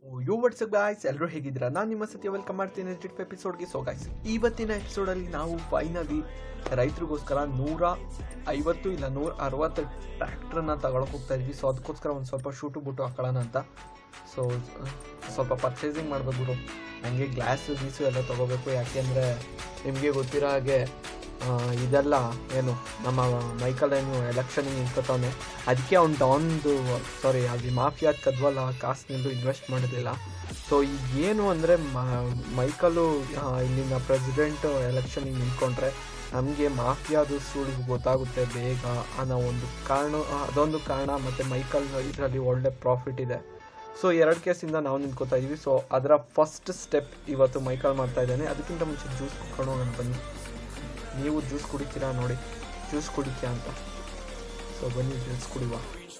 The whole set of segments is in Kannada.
ಯು ವಾಟ್ಸಪ್ ಗಾಯ್ಸ್ ಎಲ್ಲರೂ ಹೇಗಿದ್ದೀರಾ ನಾನು ನಿಮ್ಮ ಸತ್ಯ ವೆಲ್ಕಮ್ ಮಾಡ್ತೀನಿ ನೆಕ್ಸ್ಟ್ ಎಪಿಸೋಡ್ಗೆ ಸೊ ಗಾಯ್ಸ್ ಇವತ್ತಿನ ಎಪಿಸೋಡಲ್ಲಿ ನಾವು ಫೈನಲಿ ರೈತರಿಗೋಸ್ಕರ ನೂರ ಐವತ್ತು ಇಲ್ಲ ನೂರ ಅರವತ್ತು ಟ್ರ್ಯಾಕ್ಟ್ರನ್ನ ತಗೊಳಕ್ ಹೋಗ್ತಾ ಇದ್ವಿ ಸೊ ಅದಕ್ಕೋಸ್ಕರ ಒಂದು ಸ್ವಲ್ಪ ಶೂಟು ಬುಟ್ಟು ಹಾಕೊಳ್ಳೋಣ ಅಂತ ಸೊ ಸ್ವಲ್ಪ ಪರ್ಚೇಸಿಂಗ್ ಮಾಡಬೇಕು ಗುರು ಹಂಗೆ ಗ್ಲಾಸು ಗೀಸು ಎಲ್ಲ ತೊಗೋಬೇಕು ಯಾಕೆಂದರೆ ನಿಮಗೆ ಗೊತ್ತಿರೋ ಹಾಗೆ ಆ, ಇದೆಲ್ಲ ಏನು ನಮ್ಮ ಮೈಕಲ್ ಏನು ಎಲೆಕ್ಷನಿಗೆ ನಿಂತ್ಕೊತಾನೆ ಅದಕ್ಕೆ ಅವ್ನು ಡಾನ್ದು ಸಾರಿ ಅದು ಮಾಫಿಯಾದ ಕದ್ವಲ್ಲ ಕಾಸಿನಿಂದ ಇನ್ವೆಸ್ಟ್ ಮಾಡೋದಿಲ್ಲ ಸೊ ಈಗೇನು ಅಂದರೆ ಮೈಕಲು ಆ, ಇಲ್ಲಿನ ಪ್ರೆಸಿಡೆಂಟ್ ಎಲೆಕ್ಷನಿಗೆ ನಿಂತ್ಕೊಂಡ್ರೆ ನಮಗೆ ಮಾಫಿಯಾದು ಸುಳಿವು ಗೊತ್ತಾಗುತ್ತೆ ಬೇಗ ಅನ್ನೋ ಒಂದು ಕಾರಣ ಅದೊಂದು ಕಾರಣ ಮತ್ತು ಮೈಕಲ್ ಇದರಲ್ಲಿ ಒಳ್ಳೆ ಪ್ರಾಫಿಟ್ ಇದೆ ಸೊ ಎರಡು ಕೇಸಿಂದ ನಾವು ನಿಂತ್ಕೋತಾ ಇದೀವಿ ಸೊ ಅದರ ಫಸ್ಟ್ ಸ್ಟೆಪ್ ಇವತ್ತು ಮೈಕಲ್ ಮಾಡ್ತಾ ಇದ್ದಾನೆ ಅದಕ್ಕಿಂತ ಮುಂಚೆ ಜ್ಯೂಸ್ ಕುಡ್ಕೊಂಡು ಹೋಗೋಣ ಬನ್ನಿ ನೀವು ಜ್ಯೂಸ್ ಕುಡಿತೀರಾ ನೋಡಿ ಜ್ಯೂಸ್ ಕುಡಿತೀಯ ಅಂತ ಸೊ ಬನ್ನಿ ಜ್ಯೂಸ್ ಕುಡಿಯುವ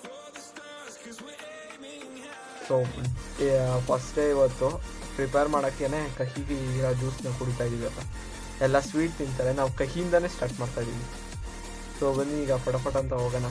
ಸೊ ಫಸ್ಟ್ ಡೇ ಇವತ್ತು ಪ್ರಿಪೇರ್ ಮಾಡೋಕ್ಕೇನೆ ಕಹಿ ಇರೋ ಜ್ಯೂಸ್ನ ಕುಡಿತಾ ಇದೀವಿ ಅಪ್ಪ ಎಲ್ಲ ಸ್ವೀಟ್ ತಿಂತಾರೆ ನಾವು ಕಹಿಯಿಂದನೇ ಸ್ಟಾರ್ಟ್ ಮಾಡ್ತಾ ಇದೀವಿ ಸೊ ಬನ್ನಿ ಈಗ ಫಟಾಫಟ್ ಅಂತ ಹೋಗೋಣ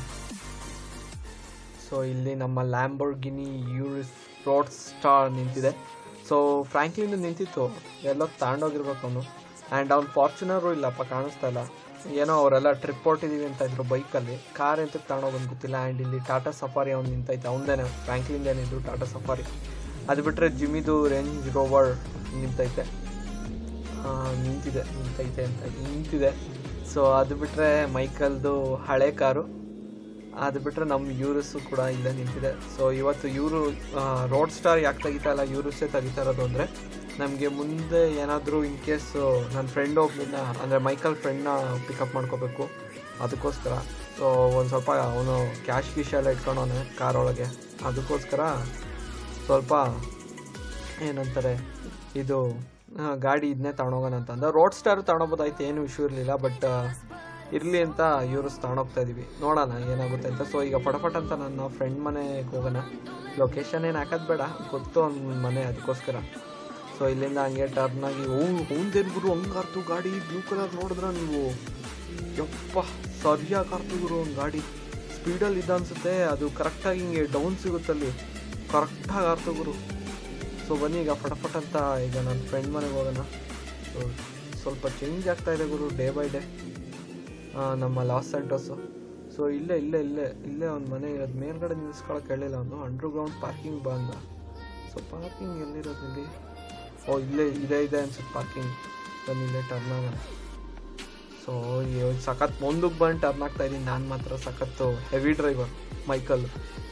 ಸೊ ಇಲ್ಲಿ ನಮ್ಮ ಲ್ಯಾಂಬೋರ್ಗಿನಿ ಯೂರಿಸ್ ರೋಡ್ ಸ್ಟಾರ್ ನಿಂತಿದೆ ಸೊ ಫ್ರ್ಯಾಂಕ್ಲಿನ್ ನಿಂತಿತ್ತು ಎಲ್ಲೋ ತಗೊಂಡೋಗಿರ್ಬೇಕು ಅವನು ಆ್ಯಂಡ್ ಅವ್ನು ಫಾರ್ಚುನರು ಇಲ್ಲಪ್ಪ ಕಾಣಿಸ್ತಾ ಇಲ್ಲ ಏನೋ ಅವರೆಲ್ಲ ಟ್ರಿಪ್ ಹೊಟ್ಟಿದೀವಿ ಅಂತ ಇದ್ರು ಬೈಕಲ್ಲಿ ಕಾರ್ ಎಂತಕ್ಕೆ ತಗೊಂಡೋಗೋದು ಗೊತ್ತಿಲ್ಲ ಆ್ಯಂಡ್ ಇಲ್ಲಿ ಟಾಟಾ ಸಫಾರಿ ಅವ್ನು ನಿಂತೈತೆ ಅವನದೇನೆ ಫ್ರ್ಯಾಂಕ್ಲಿನ್ದೇನಿದ್ದು ಟಾಟಾ ಸಫಾರಿ ಅದು ಬಿಟ್ಟರೆ ಜಿಮಿದು ರೇಂಜ್ ರೋವರ್ ನಿಂತೈತೆ ಆ, ನಿಂತಿದೆ ನಿಂತೈತೆ ಅಂತ ನಿಂತಿದೆ ಸೊ ಅದು ಬಿಟ್ಟರೆ ಮೈಕಲ್ದು ಹಳೆ ಕಾರು ಅದು ಬಿಟ್ಟರೆ ನಮ್ಮ ಯೂರಸ್ಸು ಕೂಡ ಇಲ್ಲೇ ನಿಂತಿದೆ ಸೊ ಇವತ್ತು ಇವರು ರೋಡ್ ಸ್ಟಾರ್ ಯಾಕೆ ತೆಗಿತಾ ಇಲ್ಲ ಯೂರಸ್ಸೇ ತೆಗಿತಾ ಇರೋದು ಅಂದರೆ ನಮಗೆ ಮುಂದೆ ಏನಾದರೂ ಇನ್ ಕೇಸ್ ನನ್ನ ಫ್ರೆಂಡ್ ಒಬ್ಬನ ಅಂದರೆ ಮೈಕಲ್ ಫ್ರೆಂಡ್ನ ಪಿಕಪ್ ಮಾಡ್ಕೋಬೇಕು ಅದಕ್ಕೋಸ್ಕರ ಸೊ ಒಂದು ಸ್ವಲ್ಪ ಅವನು ಕ್ಯಾಶ್ ಗೀಶ್ ಎಲ್ಲ ಇಟ್ಕೊಂಡವನೆ ಕಾರ್ ಒಳಗೆ ಅದಕ್ಕೋಸ್ಕರ ಸ್ವಲ್ಪ ಏನಂತಾರೆ ಇದು ಆ, ಗಾಡಿ ಇದನ್ನೇ ತಗೊಂಡೋಗೋಣ ಅಂತ ಅಂದ ರೋಡ್ ಸ್ಟಾರ್ ತಗೊಂಡೋಗ್ಬೋದಾಯ್ತು ಏನು ಇಶ್ಯೂ ಇರಲಿಲ್ಲ ಬಟ್ ಇರಲಿ ಅಂತ ಇವರು ತಗೊಂಡೋಗ್ತಾ ಇದೀವಿ ನೋಡೋಣ ಏನಾಗುತ್ತೆ ಅಂತ ಸೊ ಈಗ ಫಟಾಫಟ್ ಅಂತ ನನ್ನ ಫ್ರೆಂಡ್ ಮನೆಗೆ ಹೋಗೋಣ ಲೊಕೇಶನ್ ಏನು ಹಾಕೋದು ಬೇಡ ಗೊತ್ತು ಅವ್ನ ಮನೆ ಅದಕ್ಕೋಸ್ಕರ ಸೊ ಇಲ್ಲಿಂದ ಹಂಗೆ ಟರ್ನ್ ಆಗಿ ಓ ಅವ್ನ್ದೇನು ಗುರು ಹಂಗಾರ್ತು ಗಾಡಿ ಬ್ಲೂ ಕಲರ್ ನೋಡಿದ್ರ ನೀವು ಯಪ್ಪ ಸರಿಯಾಗಿ ಆರ್ತು ಗುರು ಒಂದು ಗಾಡಿ ಸ್ಪೀಡಲ್ಲಿ ಇದೆ ಅನ್ಸುತ್ತೆ ಅದು ಕರೆಕ್ಟಾಗಿ ಹಿಂಗೆ ಡೌನ್ ಸಿಗುತ್ತಲ್ಲಿ ಕರೆಕ್ಟಾಗಿ ಆರ್ತು ಗುರು ಸೊ ಬನ್ನಿ ಈಗ ಫಟಾಫಟ್ ಅಂತ ಈಗ ನನ್ನ ಫ್ರೆಂಡ್ ಮನೆಗೆ ಹೋಗೋಣ ಸೊ ಸ್ವಲ್ಪ ಚೇಂಜ್ ಆಗ್ತಾ ಇದೆ ಗುರು ಡೇ ಬೈ ಡೇ ನಮ್ಮ ಲಾಸ್ ಸೆಂಟರ್ಸು ಸೊ ಇಲ್ಲೇ ಇಲ್ಲೇ ಇಲ್ಲೇ ಇಲ್ಲೇ ಒಂದು ಮನೆ ಇರೋದು ಮೇಲ್ಗಡೆ ನಿಲ್ಲಿಸ್ಕೊಳಕ್ಕೆ ಹೇಳಿಲ್ಲ ಅವನು ಅಂಡರ್ಗ್ರೌಂಡ್ ಪಾರ್ಕಿಂಗ್ ಬಂದ ಸೊ ಪಾರ್ಕಿಂಗ್ ಎಲ್ಲಿರೋದು ಇಲ್ಲಿ ಓ ಇಲ್ಲೇ ಇದೆ ಇದೆ ಅನ್ಸುತ್ತೆ ಪಾರ್ಕಿಂಗ್ ಬನ್ನಿ ಇಲ್ಲೇ ಟರ್ನ್ ಆಗೋಣ ಸೊ ಸಖತ್ ಮುಂದಕ್ಕೆ ಬಂದು ಟರ್ನ್ ಆಗ್ತಾ ಇದ್ದೀನಿ ನಾನು ಮಾತ್ರ ಸಖತ್ತು ಹೆವಿ ಡ್ರೈವರ್ ಮೈಕಲ್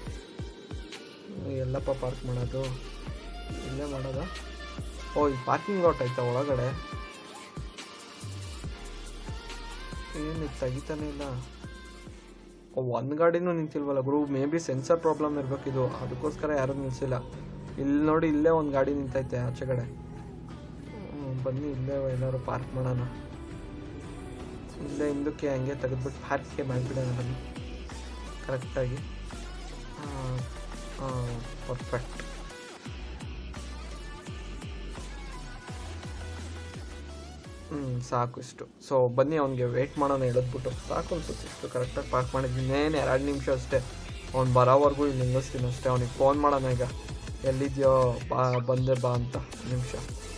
ಎಲ್ಲಪ್ಪ ಪಾರ್ಕ್ ಮಾಡೋದು ಇಲ್ಲೇ ಮಾಡೋದ ಓ ಈ ಪಾರ್ಕಿಂಗ್ ಲಾಟ್ ಆಯ್ತಾ ಒಳಗಡೆ ಏನು ತೆಗಿತಾನೆ ಇಲ್ಲ ಓ ಒಂದು ಗಾಡಿನೂ ನಿಂತಿಲ್ವಲ್ಲ ಗುರು ಮೇ ಬಿ ಸೆನ್ಸರ್ ಪ್ರಾಬ್ಲಮ್ ಇರಬೇಕಿದು ಅದಕ್ಕೋಸ್ಕರ ಯಾರೂ ನಿಲ್ಸಿಲ್ಲ ಇಲ್ಲಿ ನೋಡಿ ಇಲ್ಲೇ ಒಂದು ಗಾಡಿ ನಿಂತೈತೆ ಆಚೆ ಕಡೆ ಹ್ಮ್, ಬನ್ನಿ ಇಲ್ಲೇ ಏನಾದ್ರು ಪಾರ್ಕ್ ಮಾಡೋಣ ಇಲ್ಲೇ ಹಿಂದಕ್ಕೆ ಹಂಗೆ ತೆಗೆದ್ಬಿಟ್ಟು ಪಾರ್ಕ್ಗೆ ಮಾಡಿಬಿಡೋಣ ಬನ್ನಿ ಕರೆಕ್ಟಾಗಿ ಪರ್ಫೆಕ್ಟ್ ಹ್ಞೂ ಸಾಕು ಇಷ್ಟು ಸೊ ಬನ್ನಿ ಅವ್ನಿಗೆ ವೆಯ್ಟ್ ಮಾಡೋಣ ಹೇಳಿದ್ಬಿಟ್ಟು ಸಾಕು ಅನ್ಸುತ್ತೆ ಇಷ್ಟು ಕರೆಕ್ಟಾಗಿ ಪಾರ್ಕ್ ಮಾಡಿದ್ದೀನಿ ಇನ್ನೇನು ಎರಡು ನಿಮಿಷ ಅಷ್ಟೇ ಅವ್ನು ಬರೋವರೆಗೂ ಇಲ್ಲಿ ನಿಲ್ಲಿಸ್ತೀನಿ ಅಷ್ಟೇ ಅವ್ನಿಗೆ ಫೋನ್ ಮಾಡೋಣ ಈಗ ಎಲ್ಲಿದೆಯೋ ಬಾ ಬಂದೆ ಬಾ ಅಂತ ನಿಮಿಷ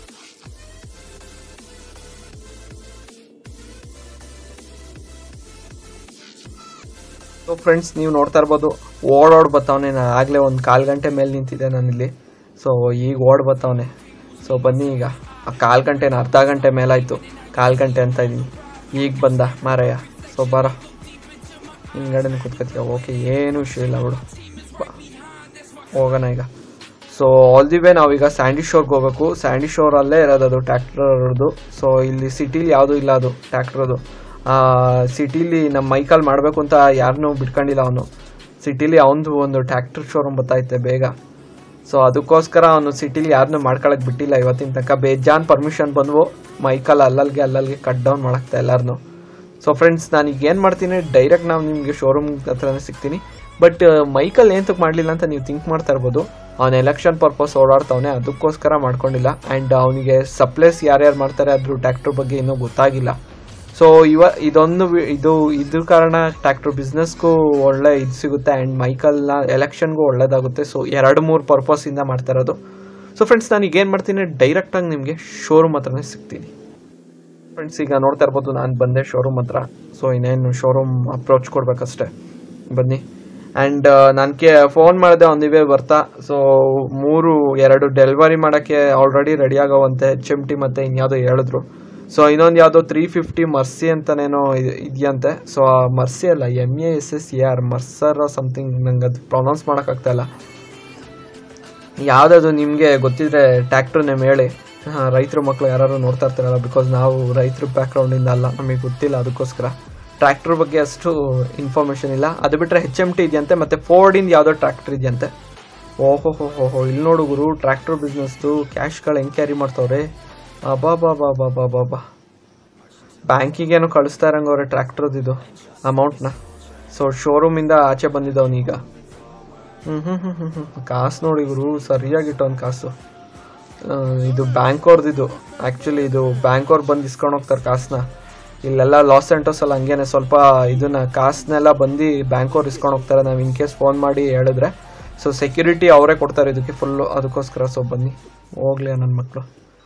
ಸೊ ಫ್ರೆಂಡ್ಸ್ ನೀವು ನೋಡ್ತಾ ಇರ್ಬೋದು ಓಡೋಡ್ ಬತ್ತವನೆ ನಾನು ಆಗಲೇ ಒಂದು ಕಾಲು ಗಂಟೆ ಮೇಲೆ ನಿಂತಿದ್ದೆ ನಾನಿಲ್ಲಿ ಸೊ ಈಗ ಓಡ್ ಬತ್ತವನೆ ಸೊ ಬನ್ನಿ ಈಗ ಆ ಕಾಲು ಗಂಟೆನ ಅರ್ಧ ಗಂಟೆ ಮೇಲಾಯಿತು ಕಾಲು ಗಂಟೆ ಅಂತ ಇದ್ದೀನಿ ಈಗ ಬಂದ ಮಾರಯ್ಯ ಸೊ ಬರ ಹಿಂಗಡೆ ಕೂತ್ಕೊತೀಯ ಓಕೆ ಏನು ಇಶ್ಯೂ ಇಲ್ಲ ಬಿಡು ಬಾ. ಹೋಗೋಣ ಈಗ ಸೊ ಆಲ್ ದಿ ವೇ ನಾವೀಗ ಸ್ಯಾಂಡಿ ಶೋರ್ಗೆ ಹೋಗ್ಬೇಕು ಸ್ಯಾಂಡಿ ಶೋರಲ್ಲೇ ಇರೋದು ಅದು ಟ್ಯಾಕ್ಟ್ರದು ಸೊ ಇಲ್ಲಿ ಸಿಟಿಲಿ ಯಾವುದೂ ಇಲ್ಲ ಅದು ಟ್ಯಾಕ್ಟ್ರದು ಸಿಟಿಲಿ ನಮ್ಮ ಮೈಕಲ್ ಮಾಡಬೇಕು ಅಂತ ಯಾರನ್ನೂ ಬಿಟ್ಕೊಂಡಿಲ್ಲ ಅವನು ಸಿಟಿಲಿ ಅವನದು ಒಂದು ಟ್ಯಾಕ್ಟರ್ ಶೋರೂಮ್ ಬತ್ತೈತೆ ಬೇಗ ಸೊ ಅದಕ್ಕೋಸ್ಕರ ಅವನು ಸಿಟಿಲಿ ಯಾರನ್ನೂ ಮಾಡ್ಕೊಳಕ್ ಬಿಟ್ಟಿಲ್ಲ ಇವತ್ತಿನ ತನಕ ಬೇಜಾನ್ ಪರ್ಮಿಷನ್ ಬಂದ್ವು ಮೈಕಲ್ ಅಲ್ಲಲ್ಗೆ ಅಲ್ಲಲ್ಗೆ ಕಟ್ ಡೌನ್ ಮಾಡಕ್ತಾ ಎಲ್ಲಾರನು ಸೊ ಫ್ರೆಂಡ್ಸ್ ನಾನು ಈಗ ಏನು ಮಾಡ್ತೀನಿ ಡೈರೆಕ್ಟ್ ನಾವು ನಿಮಗೆ ಶೋರೂಮ್ ಹತ್ರನೇ ಸಿಗ್ತೀನಿ ಬಟ್ ಮೈಕಲ್ ಏಂತಕ್ಕೆ ಮಾಡಲಿಲ್ಲ ಅಂತ ನೀವು ಥಿಂಕ್ ಮಾಡ್ತಾ ಇರ್ಬೋದು ಅವನ ಎಲೆಕ್ಷನ್ ಪರ್ಪಸ್ ಓಡಾಡ್ತಾವನೆ ಅದಕ್ಕೋಸ್ಕರ ಮಾಡ್ಕೊಂಡಿಲ್ಲ ಆ್ಯಂಡ್ ಅವನಿಗೆ ಸಪ್ಲೈಸ್ ಯಾರ್ಯಾರು ಮಾಡ್ತಾರೆ ಅದ್ರ ಟ್ಯಾಕ್ಟರ್ ಬಗ್ಗೆ ಇನ್ನೂ ಗೊತ್ತಾಗಿಲ್ಲ ಸೊ ಇವ ಇದೊಂದು ವಿ- ಇದು ಇದ್ರ ಕಾರಣ ಟ್ಯಾಕ್ಟರ್ ಬಿಸ್ನೆಸ್ಗೂ ಒಳ್ಳೆ ಇದು ಸಿಗುತ್ತೆ ಆ್ಯಂಡ್ ಮೈಕಲ್ನ ಎಲೆಕ್ಷನ್ಗೂ ಒಳ್ಳೇದಾಗುತ್ತೆ ಸೊ ಎರಡು ಮೂರು ಪರ್ಪಸ್ಸಿಂದ ಮಾಡ್ತಾ ಇರೋದು ಸೊ ಫ್ರೆಂಡ್ಸ್ ನಾನು ಈಗ ಏನು ಮಾಡ್ತೀನಿ ಡೈರೆಕ್ಟಾಗಿ ನಿಮಗೆ ಶೋರೂಮ್ ಹತ್ರನೇ ಸಿಗ್ತೀನಿ ಫ್ರೆಂಡ್ಸ್ ಈಗ ನೋಡ್ತಾ ಇರ್ಬೋದು ನಾನು ಬಂದೆ ಶೋರೂಮ್ ಹತ್ರ ಸೊ ಇನ್ನೇನು ಶೋರೂಮ್ ಅಪ್ರೋಚ್ ಕೊಡ್ಬೇಕಷ್ಟೆ ಬನ್ನಿ ಆ್ಯಂಡ್ ನನಗೆ ಫೋನ್ ಮಾಡಿದೆ ಒಂದು ಇವೇ ಬರ್ತಾ ಸೊ ಮೂರು ಎರಡು ಡೆಲಿವರಿ ಮಾಡೋಕ್ಕೆ ಆಲ್ರೆಡಿ ರೆಡಿ ಆಗೋವಂತೆ ಎಚ್ ಎಮ್ ಟಿ ಮತ್ತು ಇನ್ಯಾವುದೋ ಹೇಳಿದ್ರು ಸೊ ಇನ್ನೊಂದು ಯಾವುದೋ ತ್ರೀ ಫಿಫ್ಟಿ ಮರ್ಸಿ ಅಂತನೇನೋ ಇದ್- ಇದೆಯಂತೆ ಸೊ ಆ ಮರ್ಸಿ ಅಲ್ಲ M A S S A R Mercer something ನಂಗೆ ಅದು ಪ್ರೊನೌನ್ಸ್ ಮಾಡೋಕ್ಕಾಗ್ತಾ ಇಲ್ಲ ಯಾವುದದು ನಿಮಗೆ ಗೊತ್ತಿದ್ರೆ ಟ್ಯಾಕ್ಟ್ರ್ ನೇಮ್ ಹೇಳಿ ರೈತರ ಮಕ್ಕಳು ಯಾರು ನೋಡ್ತಾ ಇರ್ತಾರಲ್ಲ ಬಿಕಾಸ್ ನಾವು ರೈತರ ಬ್ಯಾಕ್ಗ್ರೌಂಡಿಂದ ಅಲ್ಲ ನಮಗೆ ಗೊತ್ತಿಲ್ಲ ಅದಕ್ಕೋಸ್ಕರ ಟ್ರ್ಯಾಕ್ಟರ್ ಬಗ್ಗೆ ಅಷ್ಟು ಇನ್ಫಾರ್ಮೇಷನ್ ಇಲ್ಲ ಅದು ಬಿಟ್ಟರೆ ಹೆಚ್ ಎಮ್ ಟಿ ಇದೆಯಂತೆ ಮತ್ತು ಫೋರ್ಡಿಂದ ಯಾವುದೋ ಟ್ರ್ಯಾಕ್ಟರ್ ಇದೆಯಂತೆ ಓಹೋ ಹೋ ಹೋ ಹೋ ಇಲ್ಲಿ ನೋಡು ಗುರು ಟ್ರ್ಯಾಕ್ಟರ್ ಬಿಸ್ನೆಸ್ದು ಕ್ಯಾಶ್ಗಳು ಹೆಂಗೆ ಕ್ಯಾರಿ ಮಾಡ್ತಾವ್ರೆ ಅಬಾ ಬಾ ಬಾ ಬಾ ಬಾ ಬಾ ಬಾ ಬ್ಯಾಂಕಿಗೇನು ಕಳಿಸ್ತಾ ಇರಂಗೆ ಅವ್ರೆ ಟ್ರ್ಯಾಕ್ಟರ್ದು ಇದು ಅಮೌಂಟ್ನ ಸೊ ಶೋರೂಮಿಂದ ಆಚೆ ಬಂದಿದ್ದವನೀಗ ಹ್ಮ್ ಹ್ಮ್ ಹ್ಮ್ ಹ್ಮ್ ಹ್ಮ್ ಕಾಸು ನೋಡಿ ಗುರು ಸರಿಯಾಗಿಟ್ಟು ಒಂದು ಕಾಸು ಆ, ಇದು ಬ್ಯಾಂಕ್ ಅವ್ರದ್ದು ಆ್ಯಕ್ಚುಲಿ ಇದು ಬ್ಯಾಂಕ್ ಅವ್ರು ಬಂದು ಇಸ್ಕೊಂಡು ಹೋಗ್ತಾರೆ ಕಾಸನ್ನ ಇಲ್ಲೆಲ್ಲ ಲಾಸ್ ಸೆಂಟೋಸ್ ಅಲ್ಲಿ ಹಂಗೇನೆ ಸ್ವಲ್ಪ ಇದನ್ನ ಕಾಸನ್ನೆಲ್ಲ ಬಂದು ಬ್ಯಾಂಕ್ ಅವ್ರು ಇಸ್ಕೊಂಡು ಹೋಗ್ತಾರೆ ನಾವು ಇನ್ ಕೇಸ್ ಫೋನ್ ಮಾಡಿ ಹೇಳಿದ್ರೆ ಸೊ ಸೆಕ್ಯೂರಿಟಿ ಅವರೇ ಕೊಡ್ತಾರೆ ಇದಕ್ಕೆ ಫುಲ್ಲು ಅದಕ್ಕೋಸ್ಕರ ಸೊ ಬನ್ನಿ ಹೋಗ್ಲಿ ನನ್ನ ಮಕ್ಕಳು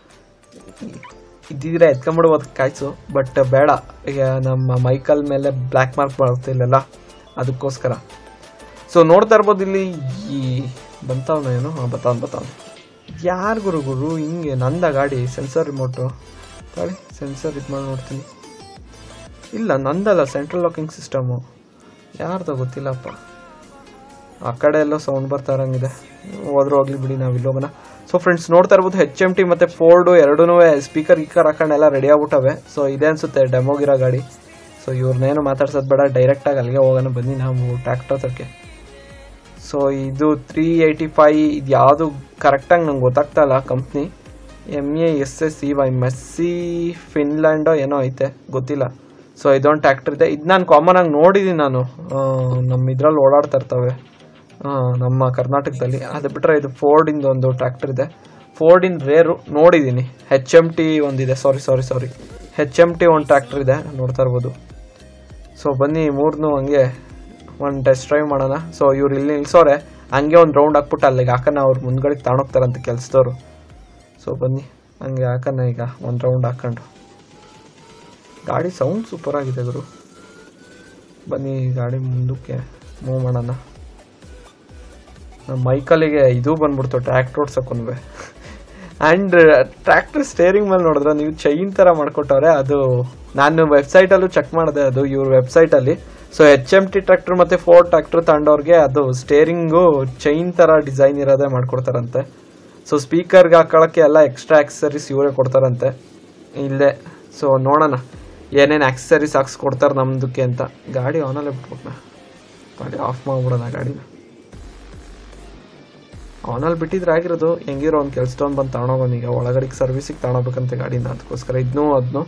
ಇದ್ದಿದ್ರೆ ಎತ್ಕೊಂಬಿಡ್ಬೋದು ಕಾಯ್ಸು ಬಟ್ ಬೇಡ ಈಗ ನಮ್ಮ ಮೈಕಲ್ ಮೇಲೆ ಬ್ಲ್ಯಾಕ್ ಮಾರ್ಕ್ ಬರುತ್ತೆ ಇಲ್ಲೆಲ್ಲ ಅದಕ್ಕೋಸ್ಕರ ಸೊ ನೋಡ್ತಾ ಇರ್ಬೋದು ಇಲ್ಲಿ ಈ ಬಂತಾವನ ಏನು ಹಾಂ ಬತಾವ್ ಬತಾವ್ ಯಾರು ಗುರು ಗುರು ಹಿಂಗೆ ನಂದ ಗಾಡಿ ಸೆನ್ಸರ್ ರಿಮೋಟು ತಾಳಿ ಸೆನ್ಸರ್ ಇದು ಮಾಡಿ ನೋಡ್ತೀನಿ ಇಲ್ಲ ನಂದಲ್ಲ ಸೆಂಟ್ರಲ್ ಲಾಕಿಂಗ್ ಸಿಸ್ಟಮು ಯಾರ್ದು ಗೊತ್ತಿಲ್ಲಪ್ಪ ಆ ಕಡೆ ಎಲ್ಲೋ ಸೌಂಡ್ ಬರ್ತಾ ಇರಂಗಿದೆ ಹೋದ್ರೂ ಹೋಗ್ಲಿ ಬಿಡಿ ನಾವು ಇಲ್ಲಿ ಹೋಗೋಣ ಸೊ ಫ್ರೆಂಡ್ಸ್ ನೋಡ್ತಾ ಇರ್ಬೋದು ಹೆಚ್ ಎಮ್ ಟಿ ಮತ್ತು ಫೋರ್ಡು ಎರಡೂ ಸ್ಪೀಕರ್ ಗೀಕರ್ ಹಾಕೊಂಡೆಲ್ಲ ರೆಡಿ ಆಗ್ಬಿಟ್ಟವೆ ಸೊ ಇದೆ ಅನ್ಸುತ್ತೆ ಡೆಮೋಗಿರೋ ಗಾಡಿ ಸೊ ಇವ್ರನ್ನೇನು ಮಾತಾಡ್ಸೋದು ಬೇಡ ಡೈರೆಕ್ಟಾಗಿ ಅಲ್ಲಿಗೆ ಹೋಗೋಣ ಬನ್ನಿ ನಾವು ಟ್ರ್ಯಾಕ್ಟರ್ ಹತ್ರಕ್ಕೆ ಸೊ ಇದು ತ್ರೀ ಏಯ್ಟಿ ಫೈ ಇದು ಯಾವುದು ಕರೆಕ್ಟಾಗಿ ನಂಗೆ ಗೊತ್ತಾಗ್ತಾ ಇಲ್ಲ company M A S S C Y Massey ಫಿನ್ಲ್ಯಾಂಡೋ ಏನೋ ಐತೆ ಗೊತ್ತಿಲ್ಲ ಸೊ ಇದೊಂದು ಟ್ರ್ಯಾಕ್ಟರ್ ಇದೆ ಇದು ನಾನು ಕಾಮನ್ ಆಗಿ ನೋಡಿದ್ದೀನಿ ನಾನು ಆ, ನಮ್ಮ ಇದ್ರಲ್ಲಿ ಓಡಾಡ್ತಾ ಇರ್ತವೆ ಆ, ನಮ್ಮ ಕರ್ನಾಟಕದಲ್ಲಿ ಅದು ಬಿಟ್ಟರೆ ಇದು ಫೋರ್ಡಿಂದ ಒಂದು ಟ್ರ್ಯಾಕ್ಟರ್ ಇದೆ ಫೋರ್ಡಿನ್ ರೇರು ನೋಡಿದ್ದೀನಿ ಹೆಚ್ ಎಮ್ ಟಿ ಒಂದಿದೆ sorry sorry sorry H M T ಒಂದು ಟ್ರ್ಯಾಕ್ಟರ್ ಇದೆ ನೋಡ್ತಾ ಇರ್ಬೋದು ಸೊ ಬನ್ನಿ ಮೂರ್ನು ಹಂಗೆ ಒಂದು ಟೆಸ್ಟ್ ಡ್ರೈವ್ ಮಾಡೋಣ ಸೊ ಇವ್ರು ಇಲ್ಲಿ ನಿಲ್ಸೋರೆ ಹಂಗೆ ಒಂದು ರೌಂಡ್ ಹಾಕ್ಬಿಟ್ಟು ಅಲ್ಲಿಗೆ ಹಾಕೋಣ ಅವ್ರು ಮುಂದ್ಗಡೆ ತಗೊಂಡೋಗ್ತಾರಂತೆ ಕೆಲಸದವ್ರು ಸೊ ಬನ್ನಿ ಹಂಗೆ ಹಾಕೋಣ ಈಗ ಒಂದು ರೌಂಡ್ ಹಾಕೊಂಡು ಗಾಡಿ ಸೌಂಡ್ ಸೂಪರ್ ಆಗಿದೆ ಗುರು ಬನ್ನಿ ಗಾಡಿ ಮುಂದಕ್ಕೆ ಮೂವ್ ಮಾಡೋಣ ನಮ್ಮ ಮೈಕಲ್ಲಿಗೆ ಇದು ಬಂದ್ಬಿಡ್ತು ಟ್ರ್ಯಾಕ್ಟರ್ ಓಡ್ಸಕ್ಕೊಂದ್ವೆ ಆ್ಯಂಡ್ ಟ್ರ್ಯಾಕ್ಟರ್ ಸ್ಟೇರಿಂಗ್ ಮೇಲೆ ನೋಡಿದ್ರೆ ನೀವು ಚೈನ್ ಥರ ಮಾಡ್ಕೊಟ್ಟವ್ರೆ ಅದು ನಾನು ವೆಬ್ಸೈಟಲ್ಲೂ ಚೆಕ್ ಮಾಡಿದೆ ಅದು ಇವ್ರ ವೆಬ್ಸೈಟಲ್ಲಿ so H M T tractor ಮತ್ತು ಫೋರ್ ಟ್ರ್ಯಾಕ್ಟರ್ ತಗೊಂಡವ್ರಿಗೆ ಅದು ಸ್ಟೇರಿಂಗು ಚೈನ್ ಥರ ಡಿಸೈನ್ ಇರೋದೇ ಮಾಡ್ಕೊಡ್ತಾರಂತೆ ಸೊ ಸ್ಪೀಕರ್ಗೆ ಹಾಕೊಳ್ಳೋಕ್ಕೆ ಎಲ್ಲ ಎಕ್ಸ್ಟ್ರಾ ಆಕ್ಸಸರೀಸ್ ಇವರೇ ಕೊಡ್ತಾರಂತೆ ಇಲ್ಲೇ ಸೊ ನೋಡೋಣ ಏನೇನು ಆಕ್ಸಸರೀಸ್ ಹಾಕ್ಸ್ಕೊಡ್ತಾರೆ ನಮ್ದಕ್ಕೆ ಅಂತ ಗಾಡಿ ಆನಲ್ಲೇ ಬಿಟ್ಬಿಟ್ನ ಗಾಡಿ ಆಫ್ ಮಾಡ್ಬಿಡೋಣ ಗಾಡಿನ ಅವನಲ್ಲಿ ಬಿಟ್ಟಿದ್ರೆ ಆಗಿರೋದು ಹೆಂಗಿರೋ ಒಂದು ಕೆಲ್ಸದವ್ನು ಬಂದು ತಗೊಂಡೋಗೋನು ಈಗ ಒಳಗಡೆಗೆ ಸರ್ವಿಸಿಗೆ ತಗೊಂಡೋಗ್ಬೇಕಂತೆ ಗಾಡಿನ ಅದಕ್ಕೋಸ್ಕರ ಇದನ್ನೂ ಅದನ್ನು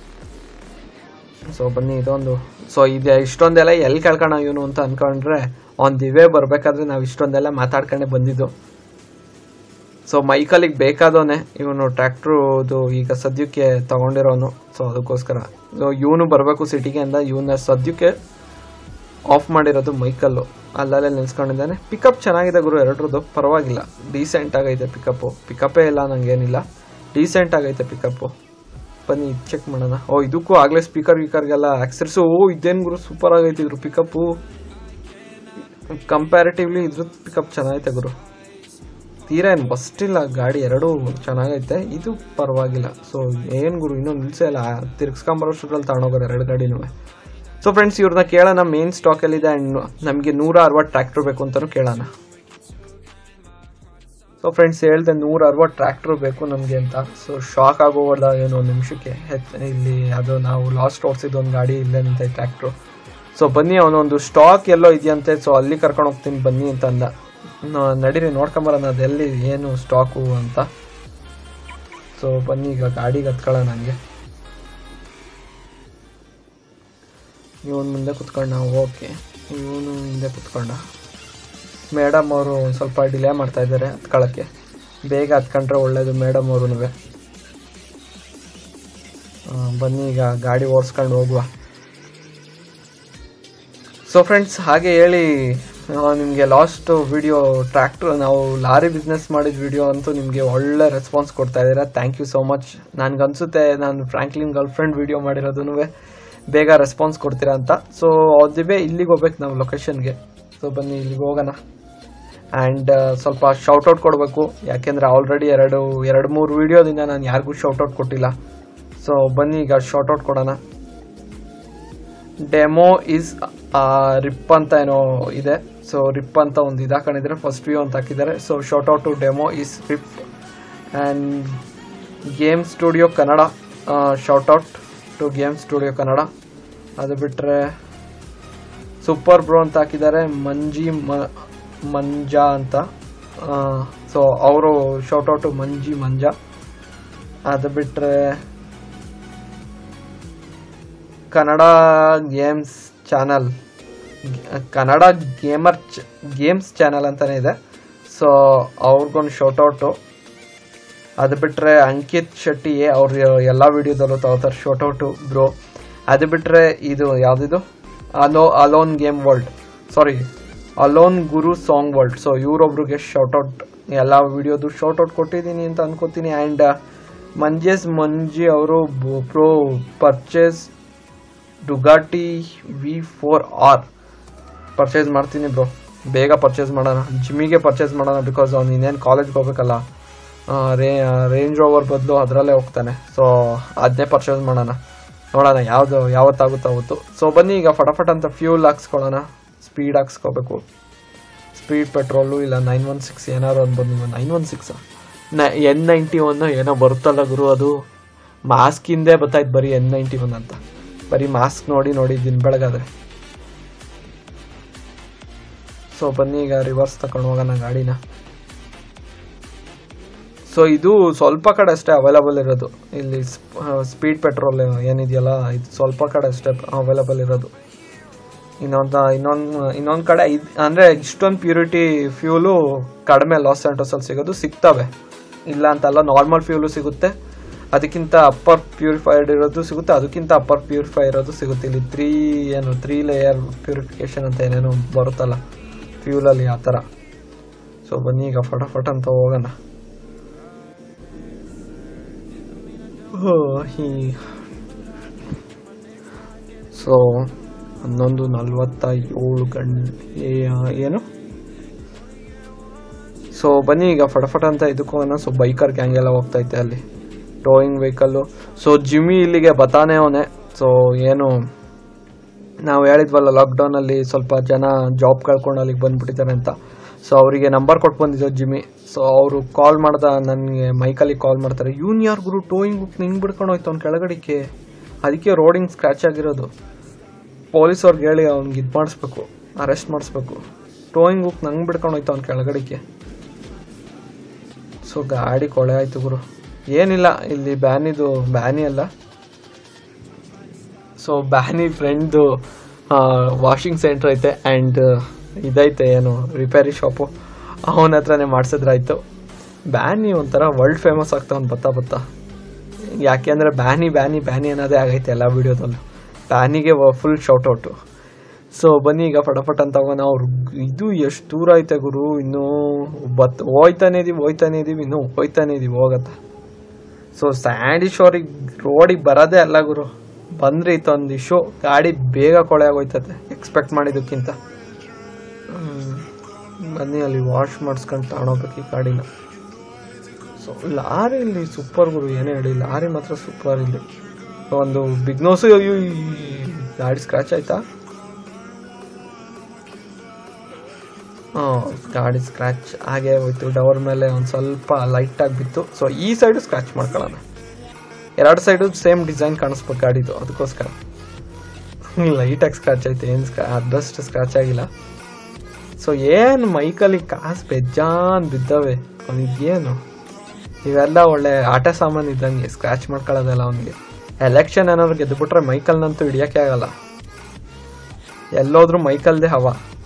ಸೊ ಬನ್ನಿ ಇದೊಂದು ಸೊ ಇದೆ ಇಷ್ಟೊಂದೆಲ್ಲ ಎಲ್ಲಿ ಕೇಳ್ಕೋಣ ಇವನು ಅಂತ ಅನ್ಕೊಂಡ್ರೆ ಆನ್ ದಿ ವೇ ಬರಬೇಕಾದ್ರೆ ನಾವು ಇಷ್ಟೊಂದೆಲ್ಲ ಮಾತಾಡ್ಕೊಂಡೆ ಬಂದಿದ್ದು ಸೊ ಮೈಕಲಿಗೆ ಬೇಕಾದವನೇ ಇವನು ಟ್ರ್ಯಾಕ್ಟ್ರುದು ಈಗ ಸದ್ಯಕ್ಕೆ ತಗೊಂಡಿರೋನು ಸೊ ಅದಕ್ಕೋಸ್ಕರ ಸೊ ಇವನು ಬರಬೇಕು ಸಿಟಿಗೆ ಅಂದ ಇವನ್ನ ಸದ್ಯಕ್ಕೆ ಆಫ್ ಮಾಡಿರೋದು ಮೈಕಲ್ಲು ಅಲ್ಲಲ್ಲೇ ನಿಲ್ಸ್ಕೊಂಡಿದ್ದಾನೆ ಪಿಕಪ್ ಚೆನ್ನಾಗಿದೆ ಗುರು ಎರಡರದ್ದು ಪರವಾಗಿಲ್ಲ ಡೀಸೆಂಟ್ ಆಗೈತೆ ಪಿಕಪ್ಪು ಪಿಕಪ್ಪೇ ಇಲ್ಲ ನಂಗೇನಿಲ್ಲ ಡೀಸೆಂಟ್ ಆಗೈತೆ ಪಿಕಪ್ಪು ಬನ್ನಿ ಚೆಕ್ ಮಾಡೋಣ ಓ ಇದಕ್ಕೂ ಆಗಲೇ ಸ್ಪೀಕರ್ ಗೀಕರ್ಗೆಲ್ಲ ಆಕ್ಸರ್ಸು ಓ ಇದೇನು ಗುರು ಸೂಪರ್ ಆಗೈತೆ ಇದ್ರ ಪಿಕಪ್ಪು ಕಂಪ್ಯಾರಿಟಿವ್ಲಿ ಇದ್ರದ್ದು ಪಿಕಪ್ ಚೆನ್ನಾಗೈತೆ ಗುರು ತೀರಾ ಏನು ಬಸ್ಟ್ ಇಲ್ಲ ಗಾಡಿ ಎರಡೂ ಚೆನ್ನಾಗೈತೆ ಇದು ಪರವಾಗಿಲ್ಲ ಸೊ ಏನು ಗುರು ಇನ್ನೂ ನಿಲ್ಸೇ ಇಲ್ಲ ತಿರ್ಗಿಸ್ಕೊಂಬರೋಷ್ಟ್ರಲ್ಲಿ ತಗೊಂಡೋಗೋರು ಎರಡು ಗಾಡಿನೂ ಸೊ ಫ್ರೆಂಡ್ಸ್ ಇವ್ರನ್ನ ಕೇಳೋಣ ಮೇನ್ ಸ್ಟಾಕಲ್ಲಿದೆ ಆ್ಯಂಡ್ ನಮಗೆ ನೂರ ಅರವತ್ತು ಟ್ರ್ಯಾಕ್ಟರ್ ಬೇಕು ಅಂತಲೂ ಕೇಳೋಣ ಸೊ ಫ್ರೆಂಡ್ಸ್ ಹೇಳ್ದೆ ನೂರ ಅರವತ್ತು ಟ್ರ್ಯಾಕ್ಟ್ರು ಬೇಕು ನಮಗೆ ಅಂತ ಸೊ ಶಾಕ್ ಆಗೋಲ್ಲ ಏನೋ ಒಂದು ನಿಮಿಷಕ್ಕೆ ಹೆತ್- ಇಲ್ಲಿ ಅದು ನಾವು ಲಾಸ್ಟ್ ಓಡಿಸಿದ ಒಂದು ಗಾಡಿ ಇಲ್ಲೇ ನಿಂತ ಟ್ರ್ಯಾಕ್ಟ್ರು ಸೊ ಬನ್ನಿ ಅವನೊಂದು ಸ್ಟಾಕ್ ಎಲ್ಲೋ ಇದೆಯಂತೆ ಸೊ ಅಲ್ಲಿ ಕರ್ಕೊಂಡು ಹೋಗ್ತೀನಿ ಬನ್ನಿ ಅಂತ ಅಂದ ನ- ನಡೀರಿ ನೋಡ್ಕೊಂಬರೋಣ ಅದೆಲ್ಲಿ ಏನು ಸ್ಟಾಕು ಅಂತ ಸೊ ಬನ್ನಿ ಈಗ ಗಾಡಿಗೆ ಹತ್ಕೊಳ್ಳೋಣ ನನಗೆ ಇವನು ಮುಂದೆ ಕುತ್ಕೊಂಡ ಓಕೆ ಇವನು ಹಿಂದೆ ಕುತ್ಕೊಂಡ ಮೇಡಮ್ ಅವರು ಒಂದು ಸ್ವಲ್ಪ ಡಿಲೇ ಮಾಡ್ತಾ ಇದ್ದಾರೆ ಹತ್ಕೊಳ್ಳೋಕ್ಕೆ ಬೇಗ ಹತ್ಕೊಂಡ್ರೆ ಒಳ್ಳೇದು ಮೇಡಮ್ ಅವ್ರೂ ಬನ್ನಿ ಈಗ ಗಾಡಿ ಓಡಿಸ್ಕೊಂಡು ಹೋಗುವ ಸೊ ಫ್ರೆಂಡ್ಸ್ ಹಾಗೆ ಹೇಳಿ ನಿಮಗೆ ಲಾಸ್ಟ್ ವಿಡಿಯೋ ಟ್ರ್ಯಾಕ್ಟರ್ ನಾವು ಲಾರಿ ಬಿಸ್ನೆಸ್ ಮಾಡಿದ ವಿಡಿಯೋ ಅಂತೂ ನಿಮಗೆ ಒಳ್ಳೆ ರೆಸ್ಪಾನ್ಸ್ ಕೊಡ್ತಾ ಇದ್ದೀರಾ ಥ್ಯಾಂಕ್ ಯು ಸೋ ಮಚ್ ನನಗನ್ಸುತ್ತೆ ನಾನು ಫ್ರ್ಯಾಂಕ್ಲಿನ್ ಗರ್ಲ್ ಫ್ರೆಂಡ್ ವಿಡಿಯೋ ಮಾಡಿರೋದೂ ಬೇಗ ರೆಸ್ಪಾನ್ಸ್ ಕೊಡ್ತೀರಾ ಅಂತ ಸೊ ಅದುವೇ ಇಲ್ಲಿಗೆ ಹೋಗ್ಬೇಕು ನಾವು ಲೊಕೇಶನ್ಗೆ ಸೊ ಬನ್ನಿ ಇಲ್ಲಿಗೆ ಹೋಗೋಣ ಆ್ಯಂಡ್ ಸ್ವಲ್ಪ ಶೌಟೌಟ್ ಕೊಡಬೇಕು ಯಾಕೆಂದರೆ ಆಲ್ರೆಡಿ ಎರಡು ಎರಡು ಮೂರು ವೀಡಿಯೋದಿಂದ ನಾನು ಯಾರಿಗೂ ಶೌಟೌಟ್ ಕೊಟ್ಟಿಲ್ಲ ಸೊ ಬನ್ನಿ ಈಗ ಶೌಟೌಟ್ ಕೊಡೋಣ ಡೆಮೋ ಈಸ್ ರಿಪ್ ಅಂತ ಏನೋ ಇದೆ ಸೊ ರಿಪ್ ಅಂತ ಒಂದು ಇದು ಹಾಕೊಂಡಿದ್ರೆ ಫಸ್ಟ್ ವ್ಯೂ ಅಂತ ಹಾಕಿದ್ದಾರೆ so shout out to demo is rip and game studio Kannada shout out to game studio Kannada ಅದು ಬಿಟ್ಟರೆ ಸೂಪರ್ ಬ್ರೋ ಅಂತ ಹಾಕಿದ್ದಾರೆ ಮಂಜಿ ಮ ಮಂಜಾ ಅಂತ ಸೊ ಅವರು shout out to Manji Manja ಅದು ಬಿಟ್ಟರೆ Kannada games channel Kannada gamer games channel ಅಂತಲೇ ಇದೆ ಸೊ ಅವ್ರಿಗೊಂದು ಶೌಟೌಟು ಅದು ಬಿಟ್ಟರೆ ಅಂಕಿತ್ ಶೆಟ್ಟಿ ಅವ್ರ ಎಲ್ಲ ವೀಡಿಯೋದಲ್ಲೂ ತಗೋತಾರೆ ಶೌಟೌಟು ಬ್ರೋ ಅದು ಬಿಟ್ಟರೆ ಇದು ಯಾವುದಿದು ಅಲೋ alone game world sorry alone ಗುರು ಸಾಂಗ್ ವರ್ಲ್ಡ್ ಸೊ ಇವರೊಬ್ರಿಗೆ ಶೌಟೌಟ್ ಎಲ್ಲ ವಿಡಿಯೋದು ಶೌಟೌಟ್ ಕೊಟ್ಟಿದ್ದೀನಿ ಅಂತ ಅನ್ಕೋತೀನಿ ಆ್ಯಂಡ್ ಮಂಜೇಸ್ ಮಂಜಿ ಅವರು pro purchase Ducati V four R purchase ಮಾಡ್ತೀನಿ ಬ್ರೋ ಬೇಗ ಪರ್ಚೇಸ್ ಮಾಡೋಣ ಜಿಮ್ಮಿಗೆ ಪರ್ಚೇಸ್ ಮಾಡೋಣ ಬಿಕಾಸ್ ಅವ್ನು ಇನ್ನೇನು ಕಾಲೇಜ್ಗೆ ಹೋಗ್ಬೇಕಲ್ಲ ಆ, ರೇ ರೇಂಜ್ ರೋವರ್ ಬದಲು ಅದರಲ್ಲೇ ಹೋಗ್ತಾನೆ ಸೊ ಅದನ್ನೇ ಪರ್ಚೇಸ್ ಮಾಡೋಣ ನೋಡೋಣ ಯಾವುದು ಯಾವತ್ತಾಗುತ್ತೋ ಅವತ್ತು ಸೊ ಬನ್ನಿ ಈಗ ಫಟಾಫಟ್ ಅಂತ ಫ್ಯೂಲ್ ಹಾಕ್ಸ್ಕೊಳ್ಳೋಣ ಸ್ಪೀಡ್ ಹಾಕ್ಸ್ಕೋಬೇಕು ಸ್ಪೀಡ್ ಪೆಟ್ರೋಲು ಇಲ್ಲ ನೈನ್ ಒನ್ ಸಿಕ್ಸ್ ಏನಾರು ಅನ್ಬೋದು ನೀವು ನೈನ್ ಒನ್ ಸಿಕ್ಸ್ ನ ಎನ್ ನೈಂಟಿ ಒನ್ ಏನೋ ಬರುತ್ತಲ್ಲ ಗುರು ಅದು ಮಾಸ್ಕಿಂದೇ ಬತ್ತಾಯ್ತು ಬರೀ ಎನ್ ನೈಂಟಿ ಒನ್ ಅಂತ ಬರೀ ಮಾಸ್ಕ್ ನೋಡಿ ನೋಡಿ ದಿನ ಬೆಳಗಾದ್ರೆ ಸೊ ಬನ್ನಿ ಈಗ ರಿವರ್ಸ್ ತಗೊಂಡು ಹೋಗೋಣ ಗಾಡಿನ ಸೊ ಇದು ಸ್ವಲ್ಪ ಕಡೆ ಅಷ್ಟೇ ಅವೈಲಬಲ್ ಇರೋದು ಇಲ್ಲಿ ಸ್ಪೀಡ್ ಪೆಟ್ರೋಲ್ ಏನಿದೆಯಲ್ಲ ಇದು ಸ್ವಲ್ಪ ಕಡೆ ಅಷ್ಟೇ ಅವೈಲಬಲ್ ಇರೋದು ಇನ್ನೊಂದು ಇನ್ನೊಂದು ಇನ್ನೊಂದು ಕಡೆ ಇದು ಅಂದರೆ ಇಷ್ಟೊಂದು ಪ್ಯೂರಿಟಿ ಫ್ಯೂಲು ಕಡಿಮೆ ಲಾಸ್ ಆ್ಯಂಟೋಸಲ್ಲಿ ಸಿಗೋದು ಸಿಗ್ತವೆ ಇಲ್ಲ ಅಂತಲ್ಲ ನಾರ್ಮಲ್ ಫ್ಯೂಲು ಸಿಗುತ್ತೆ ಅದಕ್ಕಿಂತ ಅಪ್ಪರ್ ಪ್ಯೂರಿಫೈಡ್ ಇರೋದು ಸಿಗುತ್ತೆ ಅದಕ್ಕಿಂತ ಅಪ್ಪರ್ ಪ್ಯೂರಿಫೈ ಇರೋದು ಸಿಗುತ್ತೆ ಇಲ್ಲಿ ತ್ರೀ ಏನು ತ್ರೀ ಲೇಯರ್ ಪ್ಯೂರಿಫಿಕೇಶನ್ ಅಂತ ಏನೇನೋ ಬರುತ್ತಲ್ಲ ಫ್ಯೂಲಲ್ಲಿ ಆ ಥರ ಸೊ ಬನ್ನಿ ಈಗ ಫಟಾಫಟ್ ಅಂತ ಹೋಗೋಣ ಓ, ಈ ಸೊ ಹನ್ನೊಂದು ನಲ್ವತ್ತ ಏಳು ಗಂಟೆ ಏನು ಸೊ ಬನ್ನಿ ಈಗ ಫಟಫಟ ಅಂತ ಇದಕ್ಕೂ ಹೋಗೋಣ ಸೊ ಬೈಕರ್ ಗ್ಯಾಂಗ್ ಎಲ್ಲ ಹೋಗ್ತೈತೆ ಅಲ್ಲಿ ಟೋಯಿಂಗ್ ವೆಹಿಕಲ್ಲು ಸೊ ಜಿಮ್ಮಿ ಇಲ್ಲಿಗೆ ಬತಾನೆ ಅವನೇ ಸೊ ಏನು ನಾವು ಹೇಳಿದ್ವಲ್ಲ ಲಾಕ್ಡೌನಲ್ಲಿ ಸ್ವಲ್ಪ ಜನ ಜಾಬ್ ಕಳ್ಕೊಂಡು ಅಲ್ಲಿಗೆ ಬಂದ್ಬಿಟ್ಟಿದ್ದಾರೆ ಅಂತ ಸೊ ಅವರಿಗೆ ನಂಬರ್ ಕೊಟ್ಟು ಬಂದಿದ್ದು ಜಿಮ್ಮಿ ಸೊ ಅವರು ಕಾಲ್ ಮಾಡ್ದ ನನಗೆ ಮೈಕಲ್ಲಿ ಕಾಲ್ ಮಾಡ್ತಾರೆ ಇವ್ನು ಯಾರು ಗುರು ಟೋಯಿಂಗ್ ಬುಕ್ ನಿಂಗೆ ಬಿಡ್ಕೊಂಡು ಹೋಯ್ತು ಅವ್ನು ಕೆಳಗಡಿಕೆ ಅದಕ್ಕೆ ರೋಡಿಂಗ್ ಸ್ಕ್ರ್ಯಾಚ್ ಆಗಿರೋದು ಪೊಲೀಸವ್ರಿಗೆ ಹೇಳಿ ಅವ್ನಿಗೆ ಇದು ಮಾಡಿಸ್ಬೇಕು ಅರೆಸ್ಟ್ ಮಾಡಿಸ್ಬೇಕು ಟೋಯಿಂಗ್ ಬುಕ್ ನಂಗೆ ಬಿಡ್ಕೊಂಡು ಹೋಯ್ತು ಅವ್ನು ಕೆಳಗಡಿಕೆ ಸೊ ಗಾಡಿ ಕೊಳೆ ಆಯ್ತು ಗುರು ಏನಿಲ್ಲ ಇಲ್ಲಿ ಬ್ಯಾನಿದು ಬ್ಯಾನಿ ಅಲ್ಲ ಸೊ ಬ್ಯಾನಿ ಫ್ರೆಂಡ್ದು ವಾಷಿಂಗ್ ಸೆಂಟ್ರ್ ಐತೆ ಆ್ಯಂಡ್ ಇದೈತೆ ಏನು ರಿಪೇರಿ ಶಾಪು ಅವನ ಹತ್ರನೇ ಮಾಡಿಸಿದ್ರಾಯ್ತು ಬ್ಯಾನಿ ಒಂಥರ ವರ್ಲ್ಡ್ ಫೇಮಸ್ ಆಗ್ತಾವನ್ ಬತ್ತಾ ಬತ್ತಾ ಯಾಕೆ ಅಂದರೆ ಬ್ಯಾನಿ ಬ್ಯಾನಿ ಬ್ಯಾನಿ ಅನ್ನೋದೇ ಆಗೈತೆ ಎಲ್ಲ ವೀಡಿಯೋದಲ್ಲೂ ಬ್ಯಾನಿಗೆ ಫುಲ್ ಶೌಟೌಟು ಸೊ ಬನ್ನಿ ಈಗ ಫಟಾಫಟ್ ಅಂತ ಹೋಗೋಣ ಅವ್ರು ಇದು ಎಷ್ಟು ದೂರ ಐತೆ ಗುರು ಇನ್ನೂ ಬತ್ ಹೋಯ್ತಾನೆ ಇದೀವಿ ಹೋಯ್ತಾನೆ ಇದೀವಿ ಇನ್ನೂ ಹೋಯ್ತಾನೆ ಇದೀವಿ ಹೋಗತ್ತ ಸೊ ಸ್ಯಾಂಡಿ ಶೋರಿಗೆ ರೋಡಿಗೆ ಬರೋದೇ ಅಲ್ಲ ಗುರು ಬಂದ್ರೆ ಒಂದು ಇಶೋ ಗಾಡಿ ಬೇಗ ಕೊಳೆ ಆಗೋಯ್ತದೆ ಎಕ್ಸ್ಪೆಕ್ಟ್ ಮಾಡಿದ್ದಕ್ಕಿಂತ ಹ್ಮ್. ಬನ್ನಿ ಅಲ್ಲಿ ವಾಶ್ ಮಾಡಿಸ್ಕೊಂಡು ತಗೊಂಡೋಗ್ಬೇಕು ಈ ಗಾಡಿನ ಸೊ ಲಾರಿ ಇಲ್ಲಿ ಸೂಪರ್ ಗುರು ಏನೇ ಹೇಳಿ ಲಾರಿ ಮಾತ್ರ ಸೂಪರ್ ಇಲ್ಲಿ ಒಂದು ಬಿಗ್ ನೋಸು ಅಯ್ಯೋ ಈ ಗಾಡಿ ಸ್ಕ್ರಾಚ್ ಆಯ್ತಾ ಹಾಂ ಗಾಡಿ ಸ್ಕ್ರ್ಯಾಚ್ ಹಾಗೆ ಹೋಯ್ತು ಡವರ್ ಮೇಲೆ ಒಂದು ಸ್ವಲ್ಪ ಲೈಟಾಗಿ ಬಿತ್ತು ಸೊ ಈ ಸೈಡು ಸ್ಕ್ರ್ಯಾಚ್ ಮಾಡ್ಕೊಳ್ಳೋಣ ಎರಡು ಸೈಡು ಸೇಮ್ ಡಿಸೈನ್ ಕಾಣಿಸ್ಬೇಕು ಗಾಡಿದು ಅದಕ್ಕೋಸ್ಕರ ಲೈಟಾಗಿ ಸ್ಕ್ರ್ಯಾಚ್ ಐತೆ ಏನು ಸ್ಕ್ರಾ ಅದಷ್ಟು ಸ್ಕ್ರ್ಯಾಚ್ ಆಗಿಲ್ಲ ಸೊ ಏನು ಮೈಕಲ್ಲಿ ಕಾಸು ಬೆಜ್ಜಾನ್ ಬಿದ್ದವೆ ಅವನಿಗೇನು ಇವೆಲ್ಲ ಒಳ್ಳೆ ಆಟ ಸಾಮಾನು ಇದ್ದಂಗೆ ಸ್ಕ್ರ್ಯಾಚ್ ಮಾಡ್ಕೊಳ್ಳೋದಲ್ಲ ಅವನಿಗೆ ಎಲೆಕ್ಷನ್ ಏನಾದ್ರು ಗೆದ್ದುಬಿಟ್ರೆ ಮೈಕಲ್ನಂತೂ ಹಿಡಿಯೋಕ್ಕೆ ಆಗಲ್ಲ ಎಲ್ಲೋದ್ರೂ ಮೈಕಲ್ದೇ ಹವ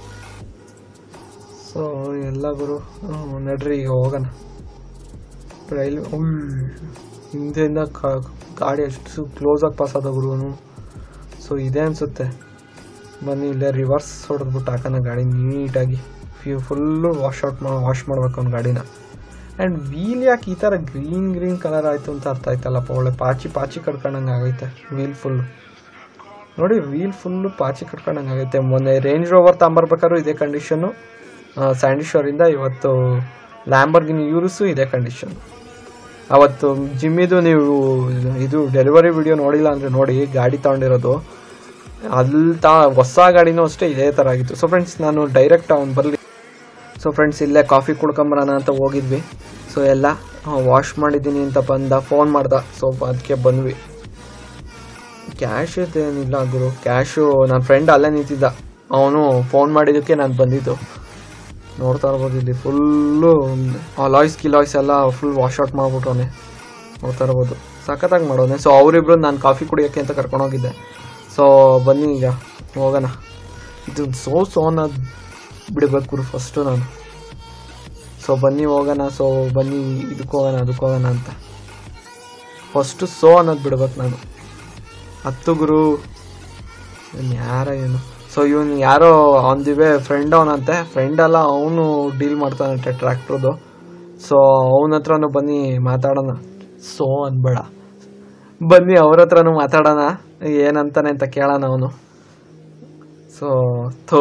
ಸೊ ಎಲ್ಲ ಗುರು ಹ್ಮ್, ನಡ್ರಿ ಈಗ ಹೋಗೋಣ ರೈಲ್ ಹಿಂದೆಯಿಂದ ಕ- ಗಾಡಿ ಎಷ್ಟು ಕ್ಲೋಸ್ ಆಗಿ ಪಾಸ್ ಆದ ಗುರು ಸೊ ಇದೆ ಅನ್ಸುತ್ತೆ ಬನ್ನಿ ಇಲ್ಲೇ ರಿವರ್ಸ್ ಹೊಡೆದ್ಬಿಟ್ಟು ಹಾಕೋಣ ಗಾಡಿ ನೀಟಾಗಿ ಫ್ಯೂ ಫುಲ್ಲು ವಾಶ್ ಔಟ್ ಮಾಡಿ ವಾಶ್ ಮಾಡ್ಬೇಕು ಅವ್ನ ಗಾಡಿನ ಆ್ಯಂಡ್ ವೀಲ್ ಯಾಕೆ ಈ ಥರ ಗ್ರೀನ್ ಗ್ರೀನ್ ಕಲರ್ ಆಯಿತು ಅಂತ ಅರ್ಥ ಆಯ್ತಲ್ಲಪ್ಪ ಒಳ್ಳೆ ಪಾಚಿ ಪಾಚಿ ಕಡ್ಕೊಂಡಂಗೆ ಆಗೈತೆ ವೀಲ್ ಫುಲ್ಲು ನೋಡಿ ವೀಲ್ ಫುಲ್ಲು ಪಾಚಿ ಕಟ್ಕೊಂಡಂಗೆ ಆಗೈತೆ ಮೊನ್ನೆ ರೇಂಜ್ ರೋವರ್ ತಗೊಂಬರ್ಬೇಕಾದ್ರೂ ಇದೇ ಕಂಡೀಷನ್ನು ಸ್ಯಾಂಡಿಶೋರಿಂದ ಇವತ್ತು ಲ್ಯಾಂಬರ್ಗಿನಿ ಯೂರಿಸು ಇದೇ ಕಂಡೀಷನ್ ಅವತ್ತು ಜಿಮ್ಮಿದು ನೀವು ಇದು ಡೆಲಿವರಿ ವಿಡಿಯೋ ನೋಡಿಲ್ಲ ಅಂದರೆ ನೋಡಿ ಗಾಡಿ ತಗೊಂಡಿರೋದು ಅಲ್ಲಿ ತಾ ಹೊಸ ಗಾಡಿನೂ ಅಷ್ಟೇ ಇದೇ ಥರ ಆಗಿತ್ತು ಸೊ ಫ್ರೆಂಡ್ಸ್ ನಾನು ಡೈರೆಕ್ಟ್ ಅವ್ನು ಬರಲಿ ಸೊ ಫ್ರೆಂಡ್ಸ್ ಇಲ್ಲೇ ಕಾಫಿ ಕುಡ್ಕೊಂಬರೋಣ ಅಂತ ಹೋಗಿದ್ವಿ ಸೊ ಎಲ್ಲ ವಾಶ್ ಮಾಡಿದ್ದೀನಿ ಅಂತ ಬಂದ ಫೋನ್ ಮಾಡ್ದ ಸೊ ಅದಕ್ಕೆ ಬಂದ್ವಿ ಕ್ಯಾಶ್ ಏನಿಲ್ಲ ಗುರು ಕ್ಯಾಶು ನನ್ನ ಫ್ರೆಂಡ್ ಅಲ್ಲೇ ನಿಂತಿದ್ದ ಅವನು ಫೋನ್ ಮಾಡಿದ್ದಕ್ಕೆ ನಾನು ಬಂದಿದ್ದು ನೋಡ್ತಾ ಇರ್ಬೋದು ಇಲ್ಲಿ ಫುಲ್ಲು ಅಲಾಯ್ಸ್ ಕಿಲಾಯ್ಸ್ ಎಲ್ಲ ಫುಲ್ ವಾಶ್ ಔಟ್ ಮಾಡ್ಬಿಟ್ಟವನೆ ನೋಡ್ತಾ ಇರ್ಬೋದು ಸಖತ್ತಾಗಿ ಮಾಡೋನೆ ಸೊ ಅವರಿಬ್ರು ನಾನು ಕಾಫಿ ಕುಡಿಯೋಕ್ಕೆ ಅಂತ ಕರ್ಕೊಂಡೋಗಿದ್ದೆ ಸೊ ಬನ್ನಿ ಈಗ ಹೋಗೋಣ ಇದು ಸೋ ಸೋನ ಬಿಡಬೇಕು ಗುರು ಫಸ್ಟು ನಾನು ಸೊ ಬನ್ನಿ ಹೋಗೋಣ ಸೊ ಬನ್ನಿ ಇದಕ್ಕೆ ಹೋಗೋಣ ಅದಕ್ಕೆ ಹೋಗೋಣ ಅಂತ ಫಸ್ಟು ಸೋ ಅನ್ನೋದು ಬಿಡ್ಬೇಕು ನಾನು ಹತ್ತು ಗುರು ಇವ್ನು ಯಾರ ಏನು ಸೊ ಇವನು ಯಾರೋ ಆನ್ ದಿ ವೇ ಫ್ರೆಂಡ್ ಅವನಂತೆ ಫ್ರೆಂಡ್ ಅಲ್ಲ ಅವನು ಡೀಲ್ ಮಾಡ್ತಾನಂತೆ ಟ್ರ್ಯಾಕ್ಟ್ರದು ಸೊ ಅವನ ಹತ್ರನೂ ಬನ್ನಿ ಮಾತಾಡೋಣ ಸೋ ಅನ್ಬೇಡ ಬನ್ನಿ ಅವ್ರ ಹತ್ರನೂ ಮಾತಾಡೋಣ ಏನಂತಾನೆ ಅಂತ ಕೇಳೋಣ ಅವನು ಸೊ ಥೂ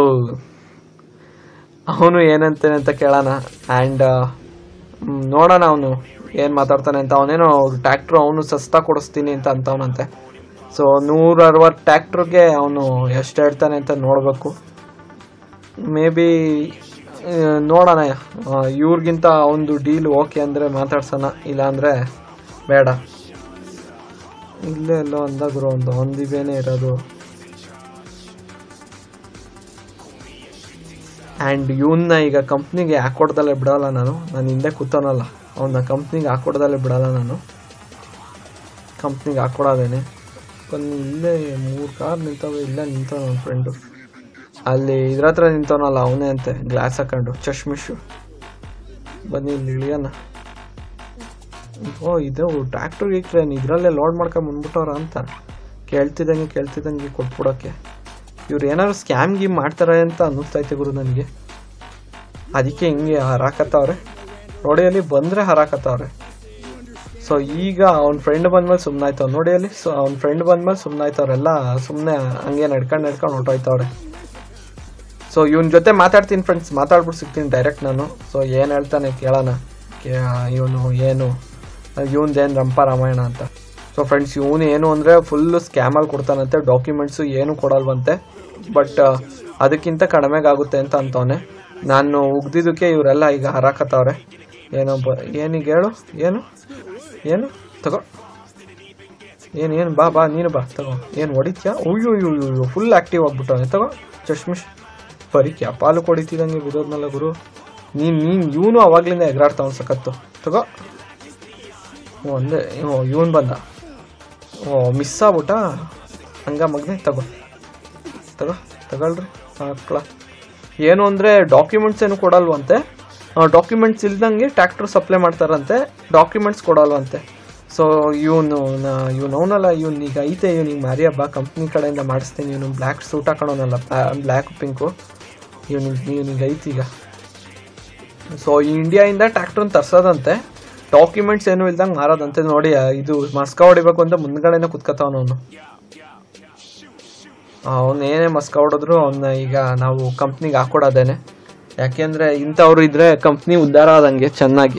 ಅವನು ಏನಂತಾನೆ ಅಂತ ಕೇಳೋಣ ಆ್ಯಂಡ್ ನೋಡೋಣ ಅವನು ಏನು ಮಾತಾಡ್ತಾನೆ ಅಂತ ಅವನೇನೋ ಟ್ರ್ಯಾಕ್ಟ್ರು ಅವನು ಸಸ್ತಾ ಕೊಡಿಸ್ತೀನಿ ಅಂತ ಅಂತವನಂತೆ ಸೊ ನೂರ ಅರವತ್ತು ಟ್ಯಾಕ್ಟ್ರಿಗೆ ಅವನು ಎಷ್ಟು ಹೇಳ್ತಾನೆ ಅಂತ ನೋಡಬೇಕು ಮೇ ಬಿ ನೋಡೋಣ ಇವ್ರಿಗಿಂತ ಒಂದು ಡೀಲ್ ಓಕೆ ಅಂದರೆ ಮಾತಾಡ್ಸೋಣ ಇಲ್ಲಾಂದರೆ ಬೇಡ ಇಲ್ಲೇ ಎಲ್ಲೋ ಅಂದ ಗುರು ಒಂದು ಒಂದಿವೇನೆ ಇರೋದು ಆ್ಯಂಡ್ ಇವನ್ನ ಈಗ ಕಂಪ್ನಿಗೆ ಹಾಕೊಡ್ದಲ್ಲೇ ಬಿಡೋಲ್ಲ ನಾನು ನಾನು ಹಿಂದೆ ಕೂತವನಲ್ಲ ಅವನ್ನ ಕಂಪ್ನಿಗೆ ಹಾಕೊಡ್ದಲ್ಲೇ ಬಿಡೋಲ್ಲ ನಾನು ಕಂಪ್ನಿಗೆ ಹಾಕೊಡೋದೇನೆ ಬನ್ನಿ ಇಲ್ಲೇ ಮೂರು ಕಾರ್ ನಿಂತವೆ ಇಲ್ಲೇ ನಿಂತವ ನನ್ನ ಫ್ರೆಂಡು ಅಲ್ಲಿ ಇದ್ರ ಹತ್ರ ನಿಂತವನಲ್ಲ ಅವನೇ ಅಂತೆ ಗ್ಲಾಸ್ ಹಾಕೊಂಡು ಚಶ್ಮಿಶು ಬನ್ನಿ ಇಲ್ಲಿ ಇಳಿಯೋಣ ಓ ಇದು ಟ್ರ್ಯಾಕ್ಟರ್ ಗೀಕ್ರೇನು ಇದರಲ್ಲೇ ಲೋಡ್ ಮಾಡ್ಕೊಂಡು ಬಂದ್ಬಿಟ್ಟವ್ರ ಅಂತ ಕೇಳ್ತಿದ್ದಂಗೆ ಕೇಳ್ತಿದ್ದಂಗೆ ಕೊಟ್ಬಿಡೋಕ್ಕೆ ಇವ್ರು ಏನಾದ್ರು ಸ್ಕ್ಯಾಮ್ ಗೀಮ್ ಮಾಡ್ತಾರೆ ಅಂತ ಅನ್ನಿಸ್ತೈತೆ ಗುರು ನನಗೆ ಅದಕ್ಕೆ ಹಿಂಗೆ ಹರಾಕತ್ತವ್ರೆ ನೋಡಿ ಅಲ್ಲಿ ಬಂದರೆ ಹರಾಕತ್ತವ್ರೆ ಸೊ ಈಗ ಅವ್ನ ಫ್ರೆಂಡ್ ಬಂದ್ಮೇಲೆ ಸುಮ್ಮನೆ ಆಯ್ತವ್ ನೋಡಿ ಅಲ್ಲಿ ಸೊ ಅವ್ನ ಫ್ರೆಂಡ್ ಬಂದ್ಮೇಲೆ ಸುಮ್ಮನೆ ಆಯ್ತವ್ರೆಲ್ಲ ಸುಮ್ಮನೆ ಹಂಗೆ ನಡ್ಕೊಂಡು ನಡ್ಕೊಂಡು ಹೊರ್ಟೋಯ್ತವ್ರೆ ಸೊ ಇವನ ಜೊತೆ ಮಾತಾಡ್ತೀನಿ ಫ್ರೆಂಡ್ಸ್ ಮಾತಾಡ್ಬಿಟ್ಟು ಸಿಗ್ತೀನಿ ಡೈರೆಕ್ಟ್ ನಾನು ಸೊ ಏನು ಹೇಳ್ತಾನೆ ಕೇಳೋಣ ಇವನು ಏನು ಇವನ್ದೇನು ರಂಪ ರಾಮಾಯಣ ಅಂತ ಸೊ ಫ್ರೆಂಡ್ಸ್ ಇವನು ಏನು ಅಂದರೆ ಫುಲ್ಲು ಸ್ಕ್ಯಾಮಲ್ಲಿ ಕೊಡ್ತಾನಂತೆ ಡಾಕ್ಯುಮೆಂಟ್ಸು ಏನು ಕೊಡಲ್ವಂತೆ ಬಟ್ ಅದಕ್ಕಿಂತ ಕಡಿಮೆಗಾಗುತ್ತೆ ಅಂತ ಅಂತವನೆ ನಾನು ಉಗ್ದಿದ್ದಕ್ಕೆ ಇವರೆಲ್ಲ ಈಗ ಹರಾಕತ್ತವ್ರೆ ಏನೋ ಬ ಏನೀಗ ಹೇಳು ಏನು ಏನು ತಗೋ ಏನು ಏನು ಬಾ ಬಾ ನೀನು ಬಾ ತಗೋ ಏನು ಹೊಡಿತ್ಯಾ ಉಯ್ಯು ಅಯ್ಯೋ ಅಯ್ಯೋ ಫುಲ್ ಆ್ಯಕ್ಟಿವ್ ಆಗ್ಬಿಟ್ಟವನೆ ತಗೋ ಚಶ್ಮಿಶ್ ಬರೀ ಪಾಲು ಕೊಡಿತಿದಂಗೆ ಬಿಡೋದ್ನಲ್ಲ ಗುರು ನೀನು ನೀನು ಇವನು ಅವಾಗ್ಲಿಂದ ಎಗರಾಡ್ತಾವ ಸಖತ್ತು ತಗೋ ಒಂದೇ ಇವನು ಬಂದ ಓ ಮಿಸ್ ಆಗ್ಬಿಟ್ಟ ಹಂಗ ಮಗನೆ ತಗೋ ತಗೋ ತಗೊಳ್ರಿ ಮಕ್ಕಳ ಏನು ಅಂದರೆ ಡಾಕ್ಯುಮೆಂಟ್ಸ್ ಏನು ಕೊಡಲ್ವಂತೆ ಡಾಕ್ಯುಮೆಂಟ್ಸ್ ಇಲ್ದಂಗೆ ಟ್ಯಾಕ್ಟ್ರ್ ಸಪ್ಲೈ ಮಾಡ್ತಾರಂತೆ ಡಾಕ್ಯುಮೆಂಟ್ಸ್ ಕೊಡಲ್ವಂತೆ ಸೊ ಇವನು ಇವನು ಅವನಲ್ಲ ಇವನು ಈಗ ಐತೆ ಇವನಿಗೆ ಮಾರಿ ಹಬ್ಬ ಕಂಪ್ನಿ ಕಡೆಯಿಂದ ಮಾಡಿಸ್ತೀನಿ ಇವನು ಬ್ಲ್ಯಾಕ್ ಸೂಟ್ ಹಾಕೋಣಲ್ಲ ಬ್ಲ್ಯಾಕ್ ಪಿಂಕು ಇವನಿಗೆ ಇವನಿಗೆ ಐತಿ ಈಗ ಸೊ ಇಂಡಿಯಾಯಿಂದ ಟ್ಯಾಕ್ಟ್ರನ್ನ ತರ್ಸೋದಂತೆ ಡಾಕ್ಯುಮೆಂಟ್ಸ್ ಏನು ಇಲ್ದಂಗೆ ಮಾರೋದಂತೆ ನೋಡಿ ಇದು ಮಸ್ಕ ಹೊಡಿಬೇಕು ಅಂತ ಮುಂದ್ಗಡೆನೆ ಕುತ್ಕೋತಾವನು ಅವನು ಅವನು ಏನೇ ಮಸ್ಕ ಹೊಡೆದ್ರು ಅವನ್ನ ಈಗ ನಾವು ಕಂಪ್ನಿಗೆ ಹಾಕೊಡೋದೇನೆ ಯಾಕೆಂದ್ರೆ ಇಂಥವ್ರು ಇದ್ರೆ ಕಂಪ್ನಿ ಉದ್ಧಾರ ಆದಂಗೆ ಚೆನ್ನಾಗಿ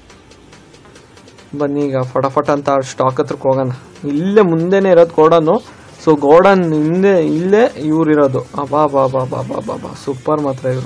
ಬನ್ನಿ ಈಗ ಫಟಾಫಟ್ ಅಂತ ಸ್ಟಾಕ್ ಹತ್ರಕ್ಕೆ ಹೋಗೋಣ ಇಲ್ಲೇ ಮುಂದೆನೆ ಇರೋದು ಗೋಡನು ಸೊ ಗೋಡನ್ ಹಿಂದೆ ಇಲ್ಲೇ ಇವ್ರು ಇರೋದು ಬಾ ಬಾ ಬಾ ಬಾ ಬಾ ಬಾ ಬಾ ಸೂಪರ್ ಮಾತ್ರ ಇವರು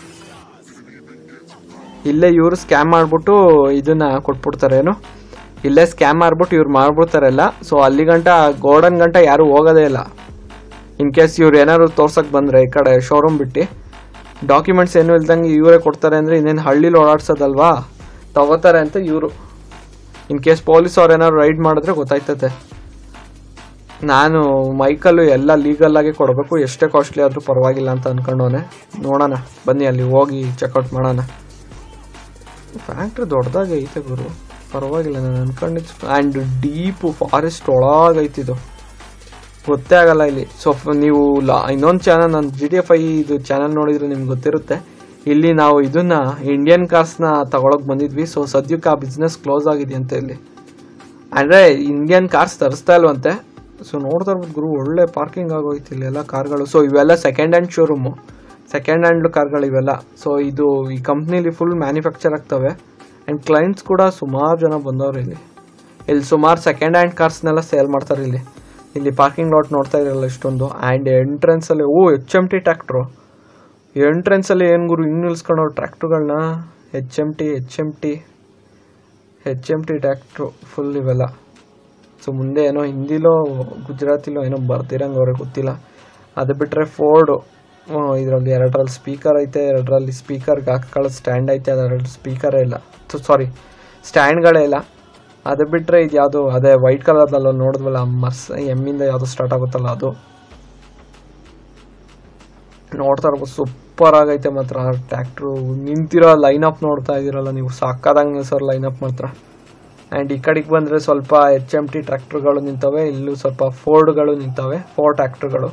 ಇಲ್ಲೇ ಇವರು ಸ್ಕ್ಯಾಮ್ ಮಾಡ್ಬಿಟ್ಟು ಇದನ್ನ ಕೊಟ್ಬಿಡ್ತಾರೆ ಏನು ಇಲ್ಲೇ ಸ್ಕ್ಯಾಮ್ ಮಾಡ್ಬಿಟ್ಟು ಇವ್ರು ಮಾಡ್ಬಿಡ್ತಾರಲ್ಲ ಸೊ ಅಲ್ಲಿ ಗಂಟ ಗೋಡನ್ ಗಂಟ ಯಾರು ಹೋಗೋದೇ ಇಲ್ಲ ಇನ್ ಕೇಸ್ ಇವ್ರು ಏನಾದ್ರು ತೋರ್ಸಕ್ ಬಂದ್ರೆ ಈ ಕಡೆ ಶೋರೂಮ್ ಬಿಟ್ಟು ಡಾಕ್ಯುಮೆಂಟ್ಸ್ ಏನು ಇಲ್ದಂಗೆ ಇವರೇ ಕೊಡ್ತಾರೆ ಅಂದ್ರೆ ಇನ್ನೇನು ಹಳ್ಳಿಲಿ ಓಡಾಡ್ಸೋದಲ್ವಾ ತಗೋತಾರೆ ಅಂತ ಇವರು ಇನ್ ಕೇಸ್ ಪೊಲೀಸ್ ಅವ್ರು ಏನಾದ್ರು ರೈಡ್ ಮಾಡಿದ್ರೆ ಗೊತ್ತಾಯ್ತದೆ ನಾನು ಮೈಕಲ್ಲು ಎಲ್ಲ ಲೀಗಲ್ ಆಗಿ ಕೊಡಬೇಕು ಎಷ್ಟೇ ಕಾಸ್ಟ್ಲಿ ಆದರೂ ಪರವಾಗಿಲ್ಲ ಅಂತ ಅನ್ಕೊಂಡವನೆ ನೋಡೋಣ ಬನ್ನಿ ಅಲ್ಲಿ ಹೋಗಿ ಚೆಕ್ಔಟ್ ಮಾಡೋಣ ಫ್ಯಾಕ್ಟ್ರಿ ದೊಡ್ಡದಾಗಿ ಐತೆ ಗುರು ಪರವಾಗಿಲ್ಲ ನಾನು ಅನ್ಕೊಂಡಿದ್ದು ಆ್ಯಂಡ್ ಡೀಪು ಫಾರೆಸ್ಟ್ ಒಳಗೈತಿದು ಗೊತ್ತೇ ಆಗಲ್ಲ ಇಲ್ಲಿ ಸೊ ನೀವು ಲಾ ಇನ್ನೊಂದು ಚಾನಲ್ ನಾನು ಜಿ ಟಿ ಎಫ್ ಐ ಇದು ಚಾನಲ್ ನೋಡಿದ್ರೆ ನಿಮ್ಗೆ ಗೊತ್ತಿರುತ್ತೆ ಇಲ್ಲಿ ನಾವು ಇದನ್ನ ಇಂಡಿಯನ್ ಕಾರ್ಸ್ನ ತಗೊಳಕ್ ಬಂದಿದ್ವಿ ಸೊ ಸದ್ಯಕ್ಕೆ ಆ ಬಿಸ್ನೆಸ್ ಕ್ಲೋಸ್ ಆಗಿದೆ ಅಂತ ಇಲ್ಲಿ ಅಂದರೆ ಇಂಡಿಯನ್ ಕಾರ್ಸ್ ತರಿಸ್ತಾ ಇಲ್ವಂತೆ ಸೊ ನೋಡ್ತಾ ಇರ್ಬೋದು ಗುರು ಒಳ್ಳೆ ಪಾರ್ಕಿಂಗ್ ಆಗೋಯ್ತು ಇಲ್ಲಿ ಎಲ್ಲ ಕಾರ್ಗಳು ಸೊ ಇವೆಲ್ಲ second hand showroom second hand ಕಾರ್ಗಳು ಇವೆಲ್ಲ ಸೊ ಇದು ಈ ಕಂಪ್ನಿಲಿ ಫುಲ್ ಮ್ಯಾನುಫ್ಯಾಕ್ಚರ್ ಆಗ್ತವೆ ಆ್ಯಂಡ್ ಕ್ಲೈಂಟ್ಸ್ ಕೂಡ ಸುಮಾರು ಜನ ಬಂದವ್ರು ಇಲ್ಲಿ ಇಲ್ಲಿ ಸುಮಾರು ಸೆಕೆಂಡ್ ಹ್ಯಾಂಡ್ ಕಾರ್ಸ್ನೆಲ್ಲ ಸೇಲ್ ಮಾಡ್ತಾರೆ ಇಲ್ಲಿ ಇಲ್ಲಿ ಪಾರ್ಕಿಂಗ್ ಲಾಟ್ ನೋಡ್ತಾ ಇದ್ರಲ್ಲ ಇಷ್ಟೊಂದು ಆ್ಯಂಡ್ ಎಂಟ್ರೆನ್ಸಲ್ಲಿ ಓ ಎಚ್ ಎಮ್ ಟಿ ಟ್ರ್ಯಾಕ್ಟ್ರು ಎಂಟ್ರೆನ್ಸಲ್ಲಿ ಏನು ಗುರು ಹಿಂಗೆ ನಿಲ್ಸ್ಕೊಂಡು ಟ್ರ್ಯಾಕ್ಟ್ರುಗಳನ್ನ H M T H M T H M T tractor full ಇವೆಲ್ಲ ಸೊ ಮುಂದೆ ಏನೋ ಹಿಂದಿಲೋ ಗುಜರಾತಿಲೋ ಏನೋ ಬರ್ತಿರಂಗೆ ಅವ್ರಿಗೆ ಗೊತ್ತಿಲ್ಲ ಅದು ಬಿಟ್ಟರೆ ಫೋರ್ಡು ಇದರಲ್ಲಿ ಎರಡರಲ್ಲಿ ಸ್ಪೀಕರ್ ಐತೆ ಎರಡರಲ್ಲಿ ಸ್ಪೀಕರ್ಗೆ ಹಾಕೊಳ್ಳೋ ಸ್ಟ್ಯಾಂಡ್ ಐತೆ ಅದರಲ್ಲಿ ಸ್ಪೀಕರೇ ಇಲ್ಲ ಸಾರಿ ಸ್ಟ್ಯಾಂಡ್ಗಳೇ ಇಲ್ಲ ಅದು ಬಿಟ್ಟರೆ ಇದು ಯಾವುದು ಅದೇ ವೈಟ್ ಕಲರ್ದಲ್ಲ ನೋಡಿದ್ವಲ್ಲ ಮರ್ಸ್ ಎಮ್ಮಿಂದ ಯಾವುದು ಸ್ಟಾರ್ಟ್ ಆಗುತ್ತಲ್ಲ ಅದು ನೋಡ್ತಾ ಇರ್ಬೋದು ಸೂಪರ್ ಆಗೈತೆ ಮಾತ್ರ ಟ್ರ್ಯಾಕ್ಟ್ರು ನಿಂತಿರೋ ಲೈನ್ ಅಪ್ ನೋಡ್ತಾ ಇದ್ದೀರಲ್ಲ ನೀವು ಸಾಕಾದಂಗೆ ನಿಲ್ಸೋರು ಲೈನ್ ಅಪ್ ಮಾತ್ರ ಆ್ಯಂಡ್ ಈ ಕಡೆಗೆ ಬಂದರೆ ಸ್ವಲ್ಪ ಎಚ್ ಎಮ್ ಟಿ ಟ್ರ್ಯಾಕ್ಟ್ರುಗಳು ನಿಂತವೆ ಇಲ್ಲೂ ಸ್ವಲ್ಪ ಫೋರ್ಡ್ಗಳು ನಿಂತವೆ ಫೋರ್ ಟ್ರ್ಯಾಕ್ಟ್ರುಗಳು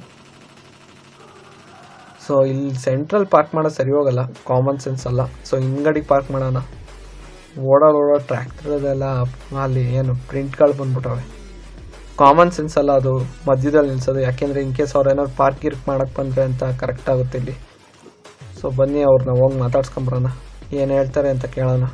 ಸೊ ಇಲ್ಲಿ ಸೆಂಟ್ರಲ್ ಪಾರ್ಕ್ ಮಾಡೋದು ಸರಿ ಹೋಗಲ್ಲ ಕಾಮನ್ ಸೆನ್ಸ್ ಅಲ್ಲ ಸೊ ಹಿಂಗಡಿಗೆ ಪಾರ್ಕ್ ಮಾಡೋಣ ಓಡಾಡ್ ಓಡೋ ಟ್ರ್ಯಾಕ್ಟರ್ದೆಲ್ಲ ಅಲ್ಲಿ ಏನು ಪ್ರಿಂಟ್ಗಳು ಬಂದ್ಬಿಟ್ಟವೆ ಕಾಮನ್ ಸೆನ್ಸ್ ಅಲ್ಲ ಅದು ಮಧ್ಯದಲ್ಲಿ ನಿಲ್ಸೋದು ಯಾಕೆಂದರೆ ಇನ್ ಕೇಸ್ ಅವ್ರು ಏನಾದ್ರು ಪಾರ್ಕ್ ಗಿರ್ಕ್ ಮಾಡಕ್ಕೆ ಬಂದರೆ ಅಂತ ಕರೆಕ್ಟ್ ಆಗುತ್ತೆ ಇಲ್ಲಿ ಸೊ ಬನ್ನಿ ಅವ್ರನ್ನ ಹೋಗಿ ಮಾತಾಡ್ಸ್ಕೊಂಬರೋಣ ಏನು ಹೇಳ್ತಾರೆ ಅಂತ ಕೇಳೋಣ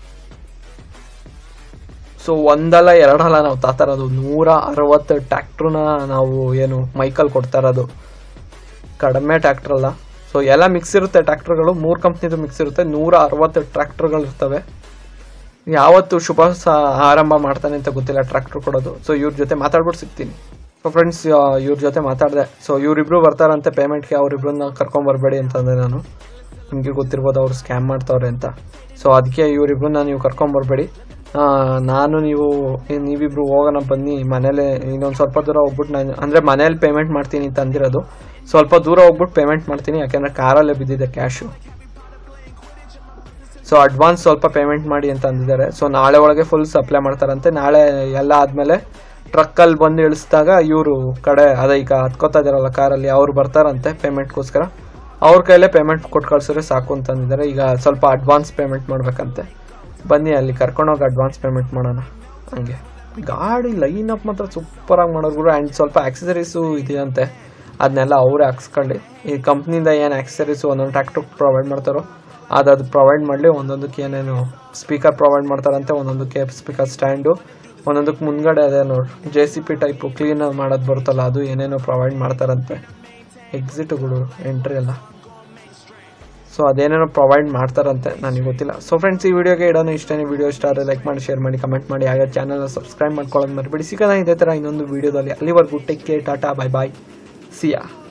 ಸೊ ಒಂದಲ್ಲ ಎರಡಲ್ಲ ನಾವು ತಾತಾ ಇರೋದು ನೂರ ಅರವತ್ತು ಟ್ಯಾಕ್ಟ್ರನ್ನ ನಾವು ಏನು ಮೈಕಲ್ ಕೊಡ್ತಾ ಇರೋದು ಕಡಿಮೆ ಟ್ಯಾಕ್ಟ್ರ್ ಅಲ್ಲ ಸೊ ಎಲ್ಲ ಮಿಕ್ಸ್ ಇರುತ್ತೆ ಟ್ಯಾಕ್ಟ್ರುಗಳು ಮೂರು ಕಂಪ್ನಿದು ಮಿಕ್ಸ್ ಇರುತ್ತೆ ನೂರ ಅರವತ್ತು ಟ್ರ್ಯಾಕ್ಟರ್ಗಳು ಇರ್ತವೆ ಯಾವತ್ತು ಶುಭ ಸ ಆರಂಭ ಮಾಡ್ತಾನೆ ಅಂತ ಗೊತ್ತಿಲ್ಲ ಟ್ರ್ಯಾಕ್ಟರ್ ಕೊಡೋದು ಸೊ ಇವ್ರ ಜೊತೆ ಮಾತಾಡ್ಬಿಟ್ಟು ಸಿಗ್ತೀನಿ ಸೊ ಫ್ರೆಂಡ್ಸ್ ಇವ್ರ ಜೊತೆ ಮಾತಾಡಿದೆ ಸೊ ಇವರಿಬ್ರು ಬರ್ತಾರಂತೆ ಪೇಮೆಂಟ್ಗೆ ಅವರಿಬ್ರನ್ನ ಕರ್ಕೊಂಬರ್ಬೇಡಿ ಅಂತಂದೆ ನಾನು ನಿಮಗೆ ಗೊತ್ತಿರ್ಬೋದು ಅವ್ರು ಸ್ಕ್ಯಾಮ್ ಮಾಡ್ತಾವ್ರೆ ಅಂತ ಸೊ ಅದಕ್ಕೆ ಇವರಿಬ್ರನ್ನ ನೀವು ಕರ್ಕೊಂಬರ್ಬೇಡಿ ಆ, ನಾನು ನೀವು ನೀವಿಬ್ರು ಹೋಗೋಣ ಬನ್ನಿ ಮನೇಲೆ ಇನ್ನೊಂದು ಸ್ವಲ್ಪ ದೂರ ಹೋಗ್ಬಿಟ್ಟು ನಾನು ಅಂದರೆ ಮನೇಲಿ ಪೇಮೆಂಟ್ ಮಾಡ್ತೀನಿ ಅಂತ ಅಂದಿರೋದು ಸ್ವಲ್ಪ ದೂರ ಹೋಗ್ಬಿಟ್ಟು ಪೇಮೆಂಟ್ ಮಾಡ್ತೀನಿ ಯಾಕೆಂದರೆ ಕಾರಲ್ಲೇ ಬಿದ್ದಿದೆ ಕ್ಯಾಶು ಸೊ ಅಡ್ವಾನ್ಸ್ ಸ್ವಲ್ಪ ಪೇಮೆಂಟ್ ಮಾಡಿ ಅಂತ ಅಂದಿದ್ದಾರೆ ಸೊ ನಾಳೆ ಒಳಗೆ ಫುಲ್ ಸಪ್ಲೈ ಮಾಡ್ತಾರಂತೆ ನಾಳೆ ಎಲ್ಲ ಆದಮೇಲೆ ಟ್ರಕ್ಕಲ್ಲಿ ಬಂದು ಇಳಿಸಿದಾಗ ಇವರು ಕಡೆ ಅದೇ ಈಗ ಹತ್ಕೋತಾ ಇದಾರಲ್ಲ ಕಾರಲ್ಲಿ ಅವ್ರು ಬರ್ತಾರಂತೆ ಪೇಮೆಂಟ್ಗೋಸ್ಕರ ಅವ್ರ ಕೈಲೇ ಪೇಮೆಂಟ್ ಕೊಟ್ಟು ಕಳ್ಸಿದ್ರೆ ಸಾಕು ಅಂತ ಅಂದಿದ್ದಾರೆ ಈಗ ಸ್ವಲ್ಪ ಅಡ್ವಾನ್ಸ್ ಪೇಮೆಂಟ್ ಮಾಡ್ಬೇಕಂತೆ ಬನ್ನಿ ಅಲ್ಲಿ ಕರ್ಕೊಂಡೋಗಿ ಅಡ್ವಾನ್ಸ್ ಪೇಮೆಂಟ್ ಮಾಡೋಣ ಹಂಗೆ ಗಾಡಿ ಲೈನ್ ಅಪ್ ಮಾತ್ರ ಸೂಪರಾಗಿ ಮಾಡೋರು ಆ್ಯಂಡ್ ಸ್ವಲ್ಪ ಆಕ್ಸಸರೀಸು ಇದೆಯಂತೆ ಅದನ್ನೆಲ್ಲ ಅವರೇ ಹಾಕ್ಸ್ಕೊಳ್ಳಿ ಈ ಕಂಪ್ನಿಯಿಂದ ಏನು ಆಕ್ಸಸರೀಸು ಒಂದೊಂದು ಟ್ರ್ಯಾಕ್ಟರ್ ಪ್ರೊವೈಡ್ ಮಾಡ್ತಾರೋ ಅದು ಅದು ಪ್ರೊವೈಡ್ ಮಾಡಲಿ ಒಂದೊಂದಕ್ಕೆ ಏನೇನು ಸ್ಪೀಕರ್ ಪ್ರೊವೈಡ್ ಮಾಡ್ತಾರಂತೆ ಒಂದೊಂದಕ್ಕೆ ಸ್ಪೀಕರ್ ಸ್ಟ್ಯಾಂಡು ಒಂದೊಂದಕ್ಕೆ ಮುಂದ್ಗಡೆ ಅದೇ ನೋಡಿ J C P type clean ಮಾಡೋದು ಬರುತ್ತಲ್ಲ ಅದು ಏನೇನೋ ಪ್ರೊವೈಡ್ ಮಾಡ್ತಾರಂತೆ ಎಕ್ಸಿಟ್ಗಳು ಎಂಟ್ರಿ ಎಲ್ಲ ಸೊ ಅದೇನೇನೋ ಪ್ರೊವೈಡ್ ಮಾಡ್ತಾರಂತೆ ನನಗೆ ಗೊತ್ತಿಲ್ಲ ಸೊ ಫ್ರೆಂಡ್ಸ್ ಈ ವಿಡಿಯೋಗೆ ಇಡೋಣ ಇಷ್ಟನೇ ವಿಡಿಯೋ ಇಷ್ಟ ಆದರೆ ಲೈಕ್ ಮಾಡಿ ಶೇರ್ ಮಾಡಿ ಕಮೆಂಟ್ ಮಾಡಿ ಹಾಗೆ ಚಾನಲ್ನ ಸಬ್ಸ್ಕ್ರೈಬ್ ಮಾಡ್ಕೊಳ್ಳೋದು ಮರಿಬೇಡಿ ಸಿಗೋಣ ಇದೇ ಥರ ಇನ್ನೊಂದು ವಿಡಿಯೋದಲ್ಲಿ ಅಲ್ಲಿವರೆಗೂ take care tata bye bye ಸಿಯಾ